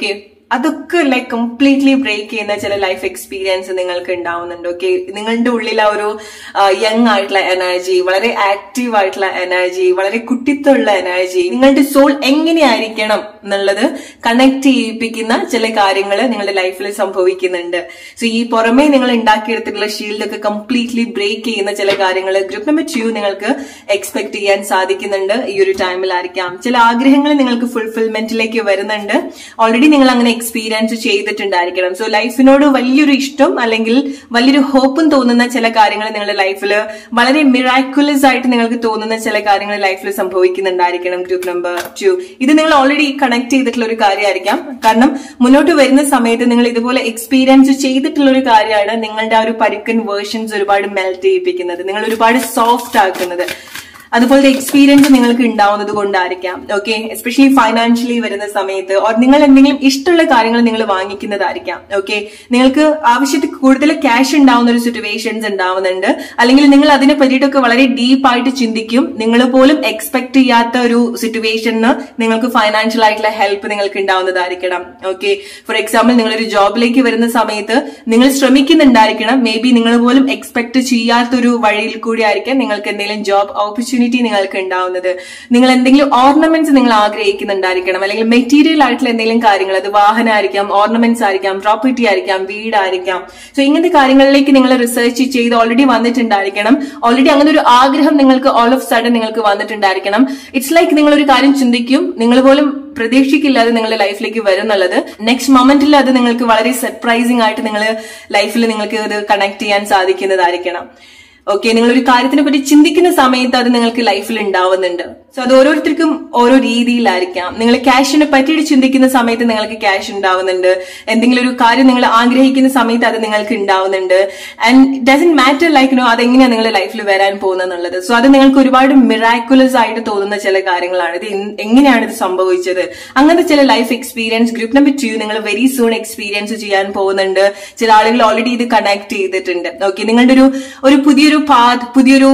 അതൊക്കെ ലൈക്ക് കംപ്ലീറ്റ്ലി ബ്രേക്ക് ചെയ്യുന്ന ചില ലൈഫ് എക്സ്പീരിയൻസ് നിങ്ങൾക്ക് ഉണ്ടാവുന്നുണ്ട് ഓക്കെ നിങ്ങളുടെ ഉള്ളിൽ ആ ഒരു യങ് ആയിട്ടുള്ള എനർജി വളരെ ആക്റ്റീവ് ആയിട്ടുള്ള എനർജി വളരെ കുട്ടിത്തുള്ള എനർജി നിങ്ങളുടെ സോൾ എങ്ങനെയായിരിക്കണം എന്നുള്ളത് കണക്ട് ചെയ്യിപ്പിക്കുന്ന ചില കാര്യങ്ങൾ നിങ്ങളുടെ ലൈഫിൽ സംഭവിക്കുന്നുണ്ട് സോ ഈ പുറമേ നിങ്ങൾ ഉണ്ടാക്കിയെടുത്തിട്ടുള്ള ഷീൽഡ് ഒക്കെ കംപ്ലീറ്റ്ലി ബ്രേക്ക് ചെയ്യുന്ന ചില കാര്യങ്ങൾ ഗ്രൂപ്പ് നമ്പർ ടു നിങ്ങൾക്ക് എക്സ്പെക്ട് ചെയ്യാൻ സാധിക്കുന്നുണ്ട് ഈ ഒരു ടൈമിലായിരിക്കാം ചില ആഗ്രഹങ്ങൾ നിങ്ങൾക്ക് ഫുൾഫിൽമെന്റിലേക്ക് വരുന്നുണ്ട് ഓൾറെഡി നിങ്ങൾ അങ്ങനെ എക്സ്പീരിയൻസ് ചെയ്തിട്ടുണ്ടായിരിക്കണം സോ ലൈഫിനോട് വലിയൊരു ഇഷ്ടം അല്ലെങ്കിൽ വലിയൊരു ഹോപ്പും തോന്നുന്ന ചില കാര്യങ്ങൾ നിങ്ങളുടെ ലൈഫിൽ വളരെ മിറാക്കുലസ് ആയിട്ട് നിങ്ങൾക്ക് തോന്നുന്ന ചില കാര്യങ്ങൾ ലൈഫിൽ സംഭവിക്കുന്നുണ്ടായിരിക്കണം ഗ്രൂപ്പ് നമ്പർ ടു ഇത് നിങ്ങൾ ഓൾറെഡി കണക്ട് ചെയ്തിട്ടുള്ള ഒരു കാര്യമായിരിക്കാം കാരണം മുന്നോട്ട് വരുന്ന സമയത്ത് നിങ്ങൾ ഇതുപോലെ എക്സ്പീരിയൻസ് ചെയ്തിട്ടുള്ള ഒരു കാര്യമാണ് നിങ്ങളുടെ ആ ഒരു പരുക്കൻ വേർഷൻസ് ഒരുപാട് മെൽറ്റ് ചെയ്യിപ്പിക്കുന്നത് നിങ്ങൾ ഒരുപാട് സോഫ്റ്റ് ആക്കുന്നത് അതുപോലത്തെ എക്സ്പീരിയൻസ് നിങ്ങൾക്ക് ഉണ്ടാവുന്നത് കൊണ്ടായിരിക്കാം ഓക്കെ എസ്പെഷ്യലി ഫൈനാൻഷ്യലി വരുന്ന സമയത്ത് ഓർ നിങ്ങൾ എന്തെങ്കിലും ഇഷ്ടമുള്ള കാര്യങ്ങൾ നിങ്ങൾ വാങ്ങിക്കുന്നതായിരിക്കാം ഓക്കെ നിങ്ങൾക്ക് ആവശ്യത്തിൽ കൂടുതൽ ക്യാഷ് ഉണ്ടാവുന്ന ഒരു സിറ്റുവേഷൻസ് ഉണ്ടാവുന്നുണ്ട് അല്ലെങ്കിൽ നിങ്ങൾ അതിനെ പറ്റിയിട്ടൊക്കെ വളരെ ഡീപ്പായിട്ട് ചിന്തിക്കും നിങ്ങൾ പോലും എക്സ്പെക്ട് ചെയ്യാത്ത ഒരു സിറ്റുവേഷന് നിങ്ങൾക്ക് ഫൈനാൻഷ്യൽ ആയിട്ടുള്ള ഹെൽപ്പ് നിങ്ങൾക്ക് ഉണ്ടാവുന്നതായിരിക്കണം ഓക്കെ ഫോർ എക്സാമ്പിൾ നിങ്ങൾ ഒരു ജോബിലേക്ക് വരുന്ന സമയത്ത് നിങ്ങൾ ശ്രമിക്കുന്നുണ്ടായിരിക്കണം മേ ബി നിങ്ങൾ പോലും എക്സ്പെക്ട് ചെയ്യാത്തൊരു വഴിയിൽ കൂടി ആയിരിക്കാം നിങ്ങൾക്ക് എന്തെങ്കിലും ജോബ് ഓപ്പർച്യൂണിറ്റി നിങ്ങൾക്ക് ഉണ്ടാവുന്നത് നിങ്ങൾ എന്തെങ്കിലും ഓർണമെന്റ്സ് നിങ്ങൾ ആഗ്രഹിക്കുന്നുണ്ടായിരിക്കണം അല്ലെങ്കിൽ മെറ്റീരിയൽ ആയിട്ടുള്ള എന്തെങ്കിലും കാര്യങ്ങൾ അത് വാഹനമായിരിക്കാം ഓർണമെന്റ്സ് ആയിരിക്കാം പ്രോപ്പർട്ടി ആയിരിക്കാം വീടായിരിക്കാം സോ ഇങ്ങനത്തെ കാര്യങ്ങളിലേക്ക് നിങ്ങൾ റിസർച്ച് ചെയ്ത് ഓൾറെഡി വന്നിട്ടുണ്ടായിരിക്കണം ഓൾറെഡി അങ്ങനെ ഒരു ആഗ്രഹം നിങ്ങൾക്ക് ഓൾ ഓഫ് സഡൻ നിങ്ങൾക്ക് വന്നിട്ടുണ്ടായിരിക്കണം ഇറ്റ്സ് ലൈക്ക് നിങ്ങൾ ഒരു കാര്യം ചിന്തിക്കും നിങ്ങൾ പോലും പ്രതീക്ഷിക്കില്ലാതെ നിങ്ങളുടെ ലൈഫിലേക്ക് വരും എന്നുള്ളത് നെക്സ്റ്റ് മൊമെന്റിൽ അത് നിങ്ങൾക്ക് വളരെ സർപ്രൈസിംഗ് ആയിട്ട് നിങ്ങൾ ലൈഫിൽ നിങ്ങൾക്ക് അത് കണക്ട് ചെയ്യാൻ സാധിക്കുന്നതായിരിക്കണം ഓക്കെ നിങ്ങൾ ഒരു കാര്യത്തിനെ പറ്റി ചിന്തിക്കുന്ന സമയത്ത് അത് നിങ്ങൾക്ക് ലൈഫിൽ ഉണ്ടാവുന്നുണ്ട് സോ അത് ഓരോരുത്തർക്കും ഓരോ രീതിയിലായിരിക്കാം നിങ്ങൾ ക്യാഷിനെ പറ്റിയിട്ട് ചിന്തിക്കുന്ന സമയത്ത് നിങ്ങൾക്ക് ക്യാഷ് ഉണ്ടാവുന്നുണ്ട് എന്തെങ്കിലും ഒരു കാര്യം നിങ്ങൾ ആഗ്രഹിക്കുന്ന സമയത്ത് അത് നിങ്ങൾക്ക് ഉണ്ടാവുന്നുണ്ട് and doesn't matter like no അതെങ്ങനെയാണ് നിങ്ങളുടെ ലൈഫിൽ വരാൻ പോകുന്നത് സോ അത് നിങ്ങൾക്ക് ഒരുപാട് മിറാക്കുലസ് ആയിട്ട് തോന്നുന്ന ചില കാര്യങ്ങളാണ് ഇത് എൻ- എങ്ങനെയാണ് ഇത് സംഭവിച്ചത് അങ്ങനത്തെ ചില life experience group number two നിങ്ങൾ വെരി സൂൺ എക്സ്പീരിയൻസ് ചെയ്യാൻ പോകുന്നുണ്ട് ചില ആളുകൾ ഓൾറെഡി ഇത് കണക്ട് ചെയ്തിട്ടുണ്ട് ഓക്കെ നിങ്ങളുടെ ഒരു ഒരു പുതിയൊരു പാത്ത് പുതിയൊരു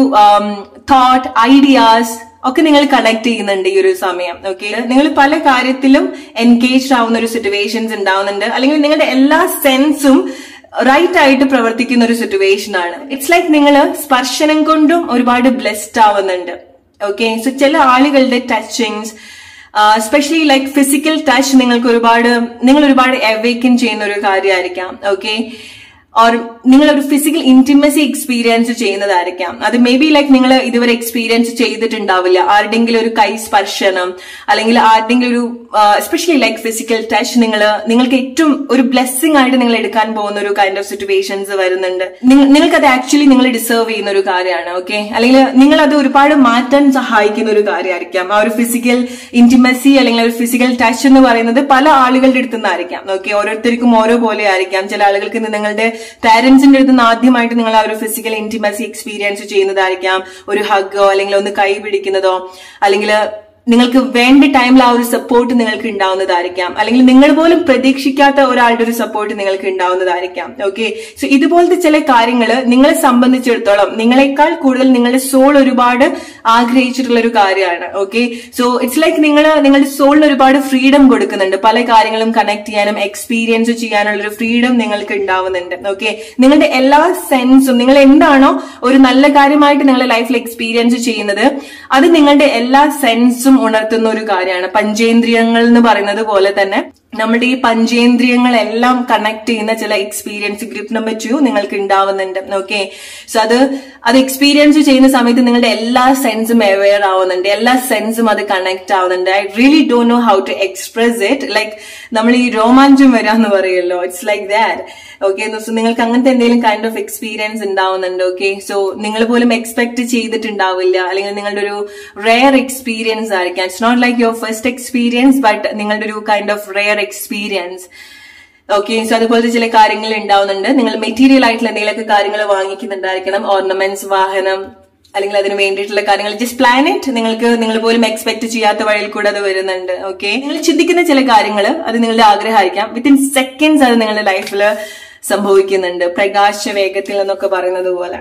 തോട്ട് ഐഡിയാസ് ഒക്കെ നിങ്ങൾ കണക്ട് ചെയ്യുന്നുണ്ട് ഈ ഒരു സമയം ഓക്കെ നിങ്ങൾ പല കാര്യത്തിലും എൻഗേജ്ഡ് ആവുന്ന ഒരു സിറ്റുവേഷൻസ് ഉണ്ടാവുന്നുണ്ട് അല്ലെങ്കിൽ നിങ്ങളുടെ എല്ലാ സെൻസും റൈറ്റ് ആയിട്ട് പ്രവർത്തിക്കുന്ന ഒരു സിറ്റുവേഷൻ ആണ് ഇറ്റ്സ് ലൈക്ക് നിങ്ങൾ സ്പർശനം കൊണ്ടും ഒരുപാട് ബ്ലെസ്ഡ് ആവുന്നുണ്ട് ഓക്കെ സോ ചില ആളുകളുടെ touchings specially like physical touch നിങ്ങൾക്ക് ഒരുപാട് നിങ്ങൾ ഒരുപാട് അവേക്കൻ ചെയ്യുന്ന ഒരു കാര്യമായിരിക്കാം ഓക്കെ ഓർ നിങ്ങൾ ഒരു ഫിസിക്കൽ ഇന്റിമസി എക്സ്പീരിയൻസ് ചെയ്യുന്നതായിരിക്കാം അത് മേ ബി ലൈക്ക് നിങ്ങൾ ഇതുവരെ എക്സ്പീരിയൻസ് ചെയ്തിട്ടുണ്ടാവില്ല ആരുടെങ്കിലും ഒരു കൈ സ്പർശനം അല്ലെങ്കിൽ ആരുടെങ്കിലും ഒരു എസ്പെഷ്യലി ലൈക്ക് ഫിസിക്കൽ ടച്ച് നിങ്ങൾ നിങ്ങൾക്ക് ഏറ്റവും ഒരു ബ്ലെസ്സിങ് ആയിട്ട് നിങ്ങൾ എടുക്കാൻ പോകുന്ന ഒരു കൈൻഡ് ഓഫ് സിറ്റുവേഷൻസ് വരുന്നുണ്ട് നിങ്ങ- നിങ്ങൾക്ക് അത് ആക്ച്വലി നിങ്ങൾ ഡിസേർവ് ചെയ്യുന്ന ഒരു കാര്യമാണ് ഓക്കെ അല്ലെങ്കിൽ നിങ്ങൾ അത് ഒരുപാട് മാറ്റാൻ സഹായിക്കുന്ന ഒരു കാര്യമായിരിക്കാം ആ ഒരു ഫിസിക്കൽ ഇന്റിമസി അല്ലെങ്കിൽ ഒരു ഫിസിക്കൽ ടച്ച് എന്ന് പറയുന്നത് പല ആളുകളുടെ അടുത്ത് നിന്നായിരിക്കാം ഓക്കെ ഓരോരുത്തർക്കും ഓരോ പോലെ ആയിരിക്കാം ചില ആളുകൾക്ക് ഇത് നിങ്ങളുടെ പാരന്റ്സിന്റെ അടുത്ത് നിന്ന് ആദ്യമായിട്ട് നിങ്ങൾ ആ ഒരു ഫിസിക്കൽ ഇന്റിമസി എക്സ്പീരിയൻസ് ചെയ്യുന്നതായിരിക്കാം ഒരു ഹഗ്ഗോ അല്ലെങ്കിൽ ഒന്ന് കൈ പിടിക്കുന്നതോ അല്ലെങ്കിൽ നിങ്ങൾക്ക് വേണ്ട ടൈമിൽ ആ ഒരു സപ്പോർട്ട് നിങ്ങൾക്ക് ഉണ്ടാവുന്നതായിരിക്കാം അല്ലെങ്കിൽ നിങ്ങൾ പോലും പ്രതീക്ഷിക്കാത്ത ഒരാളുടെ ഒരു സപ്പോർട്ട് നിങ്ങൾക്ക് ഉണ്ടാവുന്നതായിരിക്കാം ഓക്കെ സോ ഇതുപോലത്തെ ചില കാര്യങ്ങൾ നിങ്ങളെ സംബന്ധിച്ചിടത്തോളം നിങ്ങളെക്കാൾ കൂടുതൽ നിങ്ങളുടെ സോൾ ഒരുപാട് ആഗ്രഹിച്ചിട്ടുള്ള ഒരു കാര്യമാണ് ഓക്കെ സോ ഇറ്റ്സ് ലൈക്ക് നിങ്ങൾ നിങ്ങളുടെ സോളിന് ഒരുപാട് ഫ്രീഡം കൊടുക്കുന്നുണ്ട് പല കാര്യങ്ങളും കണക്ട് ചെയ്യാനും എക്സ്പീരിയൻസ് ചെയ്യാനുള്ള ഒരു ഫ്രീഡം നിങ്ങൾക്ക് ഉണ്ടാവുന്നുണ്ട് ഓക്കെ നിങ്ങളുടെ എല്ലാ സെൻസും നിങ്ങൾ എന്താണോ ഒരു നല്ല കാര്യമായിട്ട് നിങ്ങളുടെ ലൈഫിൽ എക്സ്പീരിയൻസ് ചെയ്യുന്നത് അത് നിങ്ങളുടെ എല്ലാ സെൻസും ഉണർത്തുന്ന ഒരു കാര്യമാണ് പഞ്ചേന്ദ്രിയങ്ങൾ എന്ന് പറയുന്നത് പോലെ തന്നെ നമ്മുടെ ഈ പഞ്ചേന്ദ്രിയങ്ങളെല്ലാം കണക്ട് ചെയ്യുന്ന ചില എക്സ്പീരിയൻസ് ഗ്രൂപ്പ് നമ്പർ ടു നിങ്ങൾക്ക് ഉണ്ടാവുന്നുണ്ട് ഓക്കെ സോ അത് അത് എക്സ്പീരിയൻസ് ചെയ്യുന്ന സമയത്ത് നിങ്ങളുടെ എല്ലാ സെൻസും അവെയർ ആവുന്നുണ്ട് എല്ലാ സെൻസും അത് കണക്ട് ആവുന്നുണ്ട് I really don't know how to express it like നമ്മൾ ഈ രോമാഞ്ചം വരാന്ന് പറയുമല്ലോ it's like that okay so നിങ്ങൾക്ക് അങ്ങനത്തെ എന്തെങ്കിലും കൈൻഡ് ഓഫ് എക്സ്പീരിയൻസ് ഉണ്ടാവുന്നുണ്ട് ഓക്കെ സോ നിങ്ങൾ പോലും എക്സ്പെക്ട് ചെയ്തിട്ടുണ്ടാവില്ല അല്ലെങ്കിൽ നിങ്ങളുടെ ഒരു റെയർ എക്സ്പീരിയൻസ് ആയിരിക്കാം it's not like your first experience but നിങ്ങളുടെ ഒരു kind of rare experience okay so അതുപോലത്തെ ചില കാര്യങ്ങൾ ഉണ്ടാവുന്നുണ്ട് നിങ്ങൾ മെറ്റീരിയൽ ആയിട്ടുള്ള എന്തെങ്കിലുമൊക്കെ കാര്യങ്ങൾ വാങ്ങിക്കുന്നുണ്ടായിരിക്കണം ഓർണമെന്റ്സ് വാഹനം അല്ലെങ്കിൽ അതിന് വേണ്ടിയിട്ടുള്ള കാര്യങ്ങൾ ജസ്റ്റ് പ്ലാനറ്റ് നിങ്ങൾക്ക് നിങ്ങൾ പോലും എക്സ്പെക്ട് ചെയ്യാത്ത വഴിയിൽ കൂടെ അത് വരുന്നുണ്ട് ഓക്കെ നിങ്ങൾ ചിന്തിക്കുന്ന ചില കാര്യങ്ങൾ അത് നിങ്ങളുടെ ആഗ്രഹമായിരിക്കാം വിത്തിൻ സെക്കൻഡ്സ് അത് നിങ്ങളുടെ ലൈഫിൽ സംഭവിക്കുന്നുണ്ട് പ്രകാശ വേഗത്തിൽ എന്നൊക്കെ പറയുന്നത് പോലെ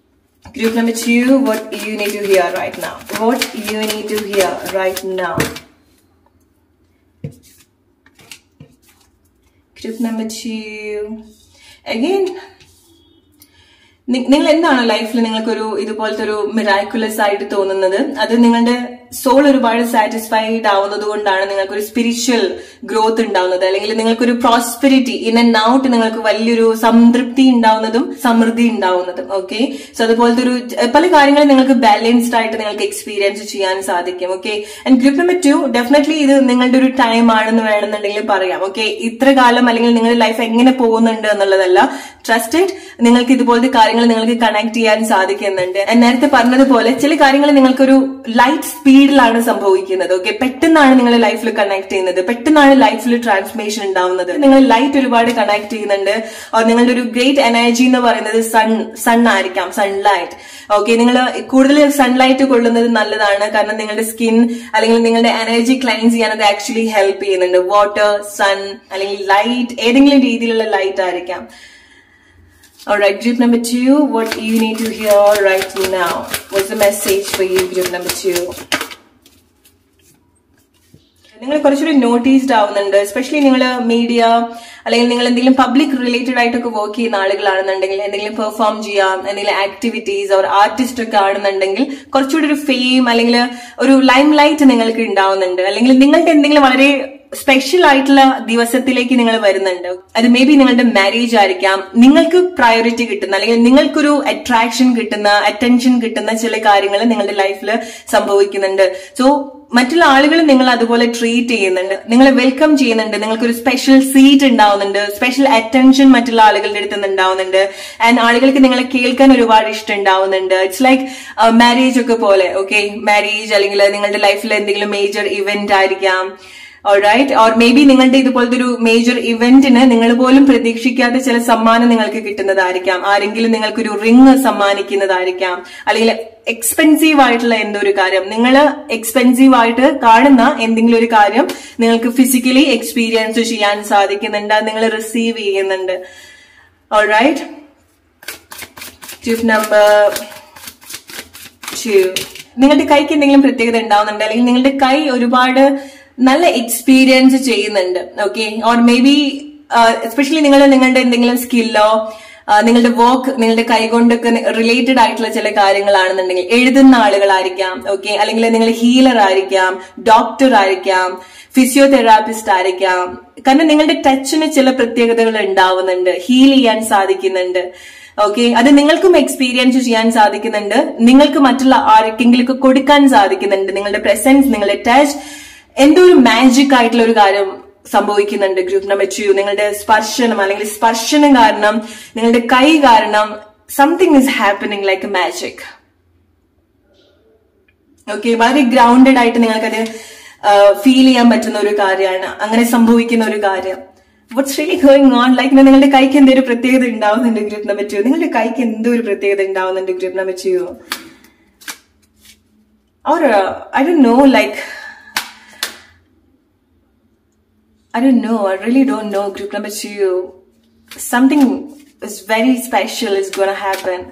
Group number two, what you need to hear right now. What you need to hear right now. Group number two again നിങ്ങൾ എന്താണ് ലൈഫിൽ നിങ്ങൾക്കൊരു ഇതുപോലത്തെ ഒരു മിറാക്കുലസ് ആയിട്ട് തോന്നുന്നത് അത് നിങ്ങളുടെ സോൾ ഒരുപാട് സാറ്റിസ്ഫൈഡ് ആവുന്നത് കൊണ്ടാണ് നിങ്ങൾക്ക് ഒരു സ്പിരിച്വൽ ഗ്രോത്ത് ഉണ്ടാവുന്നത് അല്ലെങ്കിൽ നിങ്ങൾക്കൊരു പ്രോസ്പെരിറ്റി ഇൻ ആൻഡ് ഔട്ട് നിങ്ങൾക്ക് വലിയൊരു സംതൃപ്തി ഉണ്ടാവുന്നതും സമൃദ്ധി ഉണ്ടാവുന്നതും ഓക്കെ സോ അതുപോലത്തെ ഒരു പല കാര്യങ്ങളും നിങ്ങൾക്ക് ബാലൻസ്ഡ് ആയിട്ട് നിങ്ങൾക്ക് എക്സ്പീരിയൻസ് ചെയ്യാൻ സാധിക്കും okay and group number two definitely ഇത് നിങ്ങളുടെ ഒരു ടൈം ആണെന്ന് വേണമെന്നുണ്ടെങ്കിൽ പറയാം ഓക്കെ ഇത്ര കാലം അല്ലെങ്കിൽ നിങ്ങളുടെ ലൈഫ് എങ്ങനെ പോകുന്നുണ്ട് എന്നുള്ളതല്ല ട്രസ്റ്റഡ് നിങ്ങൾക്ക് ഇതുപോലത്തെ കാര്യങ്ങൾ നിങ്ങൾക്ക് കണക്ട് ചെയ്യാൻ സാധിക്കുന്നുണ്ട് ഞാൻ നേരത്തെ പറഞ്ഞതുപോലെ ചില കാര്യങ്ങൾ നിങ്ങൾക്കൊരു ലൈറ്റ് സ്പീഡിലാണ് സംഭവിക്കുന്നത് ഓക്കെ പെട്ടെന്നാണ് നിങ്ങൾ ലൈഫിൽ കണക്ട് ചെയ്യുന്നത് പെട്ടെന്നാണ് ലൈഫിൽ ട്രാൻസ്ഫർമേഷൻ ഉണ്ടാവുന്നത് നിങ്ങൾ ലൈറ്റ് ഒരുപാട് കണക്ട് ചെയ്യുന്നുണ്ട് or നിങ്ങളുടെ ഒരു ഗ്രേറ്റ് എനർജി എന്ന് പറയുന്നത് സൺ സൺ ആയിരിക്കാം സൺലൈറ്റ് ഓക്കെ നിങ്ങൾ കൂടുതൽ സൺലൈറ്റ് കൊള്ളുന്നത് നല്ലതാണ് കാരണം നിങ്ങളുടെ സ്കിൻ അല്ലെങ്കിൽ നിങ്ങളുടെ എനർജി ക്ലൈൻസ് ചെയ്യാൻ അത് ആക്ച്വലി ഹെൽപ്പ് ചെയ്യുന്നുണ്ട് വാട്ടർ സൺ അല്ലെങ്കിൽ ലൈറ്റ് ഏതെങ്കിലും രീതിയിലുള്ള ലൈറ്റ് ആയിരിക്കാം Alright, group number two, what you need to hear right now. What's the message for you, group number two? നിങ്ങൾ കുറച്ചുകൂടി നോട്ടീസ്ഡ് ആവുന്നുണ്ട് എസ്പെഷ്യലി നിങ്ങൾ മീഡിയ അല്ലെങ്കിൽ നിങ്ങൾ എന്തെങ്കിലും പബ്ലിക് റിലേറ്റഡ് ആയിട്ടൊക്കെ വർക്ക് ചെയ്യുന്ന ആളുകളാണെന്നുണ്ടെങ്കിൽ എന്തെങ്കിലും പെർഫോം ചെയ്യാം എന്തെങ്കിലും ആക്ടിവിറ്റീസ് ഓർ ആർട്ടിസ്റ്റ് ഒക്കെ ആണെന്നുണ്ടെങ്കിൽ കുറച്ചുകൂടി ഒരു ഫെയിം അല്ലെങ്കിൽ ഒരു ലൈം ലൈറ്റ് നിങ്ങൾക്ക് ഉണ്ടാവുന്നുണ്ട് അല്ലെങ്കിൽ നിങ്ങൾക്ക് എന്തെങ്കിലും വളരെ സ്പെഷ്യൽ ആയിട്ടുള്ള ദിവസത്തിലേക്ക് നിങ്ങൾ വരുന്നുണ്ട് അത് മേ ബി നിങ്ങളുടെ മാരേജ് ആയിരിക്കാം നിങ്ങൾക്ക് പ്രയോറിറ്റി കിട്ടുന്ന അല്ലെങ്കിൽ നിങ്ങൾക്കൊരു അട്രാക്ഷൻ കിട്ടുന്ന അറ്റൻഷൻ കിട്ടുന്ന ചില കാര്യങ്ങൾ നിങ്ങളുടെ ലൈഫിൽ സംഭവിക്കുന്നുണ്ട് സോ മറ്റുള്ള ആളുകൾ നിങ്ങൾ അതുപോലെ ട്രീറ്റ് ചെയ്യുന്നുണ്ട് നിങ്ങളെ വെൽക്കം ചെയ്യുന്നുണ്ട് നിങ്ങൾക്കൊരു സ്പെഷ്യൽ സീറ്റ് ഉണ്ടാവുന്നുണ്ട് സ്പെഷ്യൽ അറ്റൻഷൻ മറ്റുള്ള ആളുകളുടെ അടുത്ത് നിന്ന് ഉണ്ടാവുന്നുണ്ട് ആൻഡ് ആളുകൾക്ക് നിങ്ങളെ കേൾക്കാൻ ഒരുപാട് ഇഷ്ടം ഉണ്ടാവുന്നുണ്ട് ഇറ്റ്സ് ലൈക്ക് മാരേജ് ഒക്കെ പോലെ ഓക്കെ മാരേജ് അല്ലെങ്കിൽ നിങ്ങളുടെ ലൈഫിൽ എന്തെങ്കിലും മേജർ ഇവന്റ് ആയിരിക്കാം ഓൾറൈറ്റ് ഓർ മേ ബി നിങ്ങളുടെ ഇതുപോലത്തെ ഒരു മേജർ ഇവന്റിന് നിങ്ങൾ പോലും പ്രതീക്ഷിക്കാത്ത ചില സമ്മാനം നിങ്ങൾക്ക് കിട്ടുന്നതായിരിക്കാം ആരെങ്കിലും നിങ്ങൾക്കൊരു റിങ് സമ്മാനിക്കുന്നതായിരിക്കാം അല്ലെങ്കിൽ എക്സ്പെൻസീവ് ആയിട്ടുള്ള എന്തോ ഒരു കാര്യം നിങ്ങൾ എക്സ്പെൻസീവ് ആയിട്ട് കാണുന്ന എന്തെങ്കിലും ഒരു കാര്യം നിങ്ങൾക്ക് ഫിസിക്കലി എക്സ്പീരിയൻസ് ചെയ്യാൻ സാധിക്കുന്നുണ്ട് അത് നിങ്ങൾ റിസീവ് ചെയ്യുന്നുണ്ട് ഓൾറൈറ്റ് ടിപ്പ് നമ്പർ ടു നിങ്ങളുടെ കൈക്ക് എന്തെങ്കിലും പ്രത്യേകത ഉണ്ടാവുന്നുണ്ട് അല്ലെങ്കിൽ നിങ്ങളുടെ കൈ ഒരുപാട് നല്ല എക്സ്പീരിയൻസ് ചെയ്യുന്നുണ്ട് okay or maybe especially നിങ്ങൾ നിങ്ങളുടെ എന്തെങ്കിലും സ്കില്ലോ നിങ്ങളുടെ വർക്ക് നിങ്ങളുടെ കൈകൊണ്ടൊക്കെ റിലേറ്റഡ് ആയിട്ടുള്ള ചില കാര്യങ്ങളാണെന്നുണ്ടെങ്കിൽ എഴുതുന്ന ആളുകളായിരിക്കാം ഓക്കെ അല്ലെങ്കിൽ നിങ്ങൾ ഹീലർ ആയിരിക്കാം ഡോക്ടർ ആയിരിക്കാം ഫിസിയോതെറാപ്പിസ്റ്റ് ആയിരിക്കാം കാരണം നിങ്ങളുടെ ടച്ചിന് ചില പ്രത്യേകതകൾ ഉണ്ടാവുന്നുണ്ട് ഹീൽ ചെയ്യാൻ സാധിക്കുന്നുണ്ട് ഓക്കെ അത് നിങ്ങൾക്കും എക്സ്പീരിയൻസ് ചെയ്യാൻ സാധിക്കുന്നുണ്ട് നിങ്ങൾക്ക് മറ്റുള്ള ആർക്കെങ്കിലും കൊടുക്കാൻ സാധിക്കുന്നുണ്ട് നിങ്ങളുടെ പ്രസൻസ് നിങ്ങളുടെ ടച്ച് എന്തോ ഒരു മാജിക് ആയിട്ടുള്ള ഒരു കാര്യം സംഭവിക്കുന്നുണ്ട് ഗ്രൂപ്പ് നമ്പർ ടു നിങ്ങളുടെ സ്പർശനം അല്ലെങ്കിൽ സ്പർശനം കാരണം നിങ്ങളുടെ കൈ കാരണം something is happening like magic okay വളരെ ഗ്രൗണ്ടഡ് ആയിട്ട് നിങ്ങൾക്കത് ഫീൽ ചെയ്യാൻ പറ്റുന്ന ഒരു കാര്യമാണ് അങ്ങനെ സംഭവിക്കുന്ന ഒരു കാര്യം what's really going on like നിങ്ങളുടെ കൈക്ക് എന്തൊരു പ്രത്യേകത ഉണ്ടാവുന്നുണ്ട് ഗ്രൂപ്പ് നമ്പർ ടു നിങ്ങളുടെ കൈക്ക് എന്തോ ഒരു പ്രത്യേകത ഉണ്ടാവുന്നുണ്ട് group number two or I do know like I don't know. I really don't know. Group number two. Something is very special is gonna happen.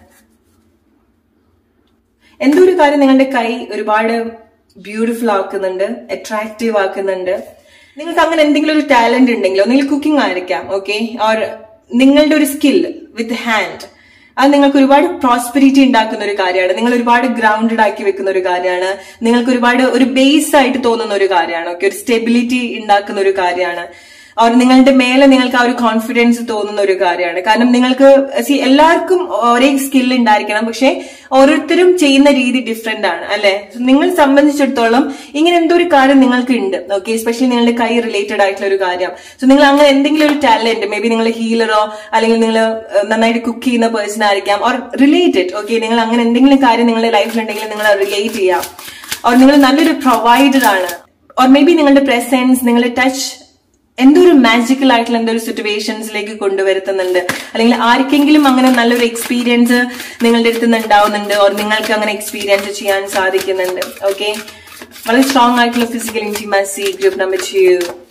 എന്തോ ഒരു കാര്യം നിങ്ങളുടെ കൈ ഒരുപാട് ബ്യൂട്ടിഫുൾ ആക്കുന്നുണ്ട് അട്രാക്റ്റീവ് ആക്കുന്നുണ്ട് നിങ്ങൾക്ക് അങ്ങനെ എന്തെങ്കിലും ഒരു ടാലന്റ് ഉണ്ടെങ്കിൽ ഒന്നെങ്കിൽ കുക്കിംഗ് ആയിരിക്കാം ഓക്കെ ഓർ നിങ്ങളുടെ ഒരു സ്കിൽ വിത്ത് ഹാൻഡ് അത് നിങ്ങൾക്ക് ഒരുപാട് പ്രോസ്പെരിറ്റി ഉണ്ടാക്കുന്ന ഒരു കാര്യമാണ് നിങ്ങൾ ഒരുപാട് ഗ്രൗണ്ടഡ് ആക്കി വെക്കുന്ന ഒരു കാര്യമാണ് നിങ്ങൾക്ക് ഒരുപാട് ഒരു ബേസ് ആയിട്ട് തോന്നുന്ന ഒരു കാര്യമാണ് ഓക്കെ ഒരു സ്റ്റെബിലിറ്റി ഉണ്ടാക്കുന്ന ഒരു കാര്യമാണ് ഓർ നിങ്ങളുടെ മേലെ നിങ്ങൾക്ക് ആ ഒരു കോൺഫിഡൻസ് തോന്നുന്ന ഒരു കാര്യമാണ് കാരണം നിങ്ങൾക്ക് സി എല്ലാവർക്കും ഒരേ സ്കിൽ ഉണ്ടായിരിക്കണം പക്ഷെ ഓരോരുത്തരും ചെയ്യുന്ന രീതി ഡിഫറെന്റ് ആണ് അല്ലെ നിങ്ങൾ സംബന്ധിച്ചിടത്തോളം ഇങ്ങനെ എന്തോ ഒരു കാര്യം നിങ്ങൾക്ക് ഉണ്ട് ഓക്കെ എസ്പെഷ്യലി നിങ്ങളുടെ കൈ റിലേറ്റഡ് ആയിട്ടുള്ള ഒരു കാര്യം സോ നിങ്ങൾ അങ്ങനെ എന്തെങ്കിലും ഒരു ടാലന്റ് മേ ബി നിങ്ങൾ ഹീലറോ അല്ലെങ്കിൽ നിങ്ങൾ നന്നായിട്ട് കുക്ക് ചെയ്യുന്ന പേഴ്സൺ ആയിരിക്കാം ഓർ റിലേറ്റഡ് ഓക്കെ നിങ്ങൾ അങ്ങനെ എന്തെങ്കിലും കാര്യം നിങ്ങളുടെ ലൈഫിലുണ്ടെങ്കിൽ നിങ്ങൾ റിലേറ്റ് ചെയ്യാം ഓർ നിങ്ങൾ നല്ലൊരു പ്രൊവൈഡർ ആണ് ഓർ മേ ബി നിങ്ങളുടെ പ്രസൻസ് നിങ്ങളുടെ ടച്ച് എന്തോ ഒരു മാജിക്കൽ ആയിട്ടുള്ള എന്തോ ഒരു സിറ്റുവേഷൻസിലേക്ക് കൊണ്ടുവരുത്തുന്നുണ്ട് അല്ലെങ്കിൽ ആർക്കെങ്കിലും അങ്ങനെ നല്ലൊരു എക്സ്പീരിയൻസ് നിങ്ങളുടെ അടുത്ത് നിന്ന് ഉണ്ടാവുന്നുണ്ട് ഓർ നിങ്ങൾക്ക് അങ്ങനെ എക്സ്പീരിയൻസ് ചെയ്യാൻ സാധിക്കുന്നുണ്ട് ഓക്കെ വളരെ സ്ട്രോങ് ആയിട്ടുള്ള physical intimacy group number two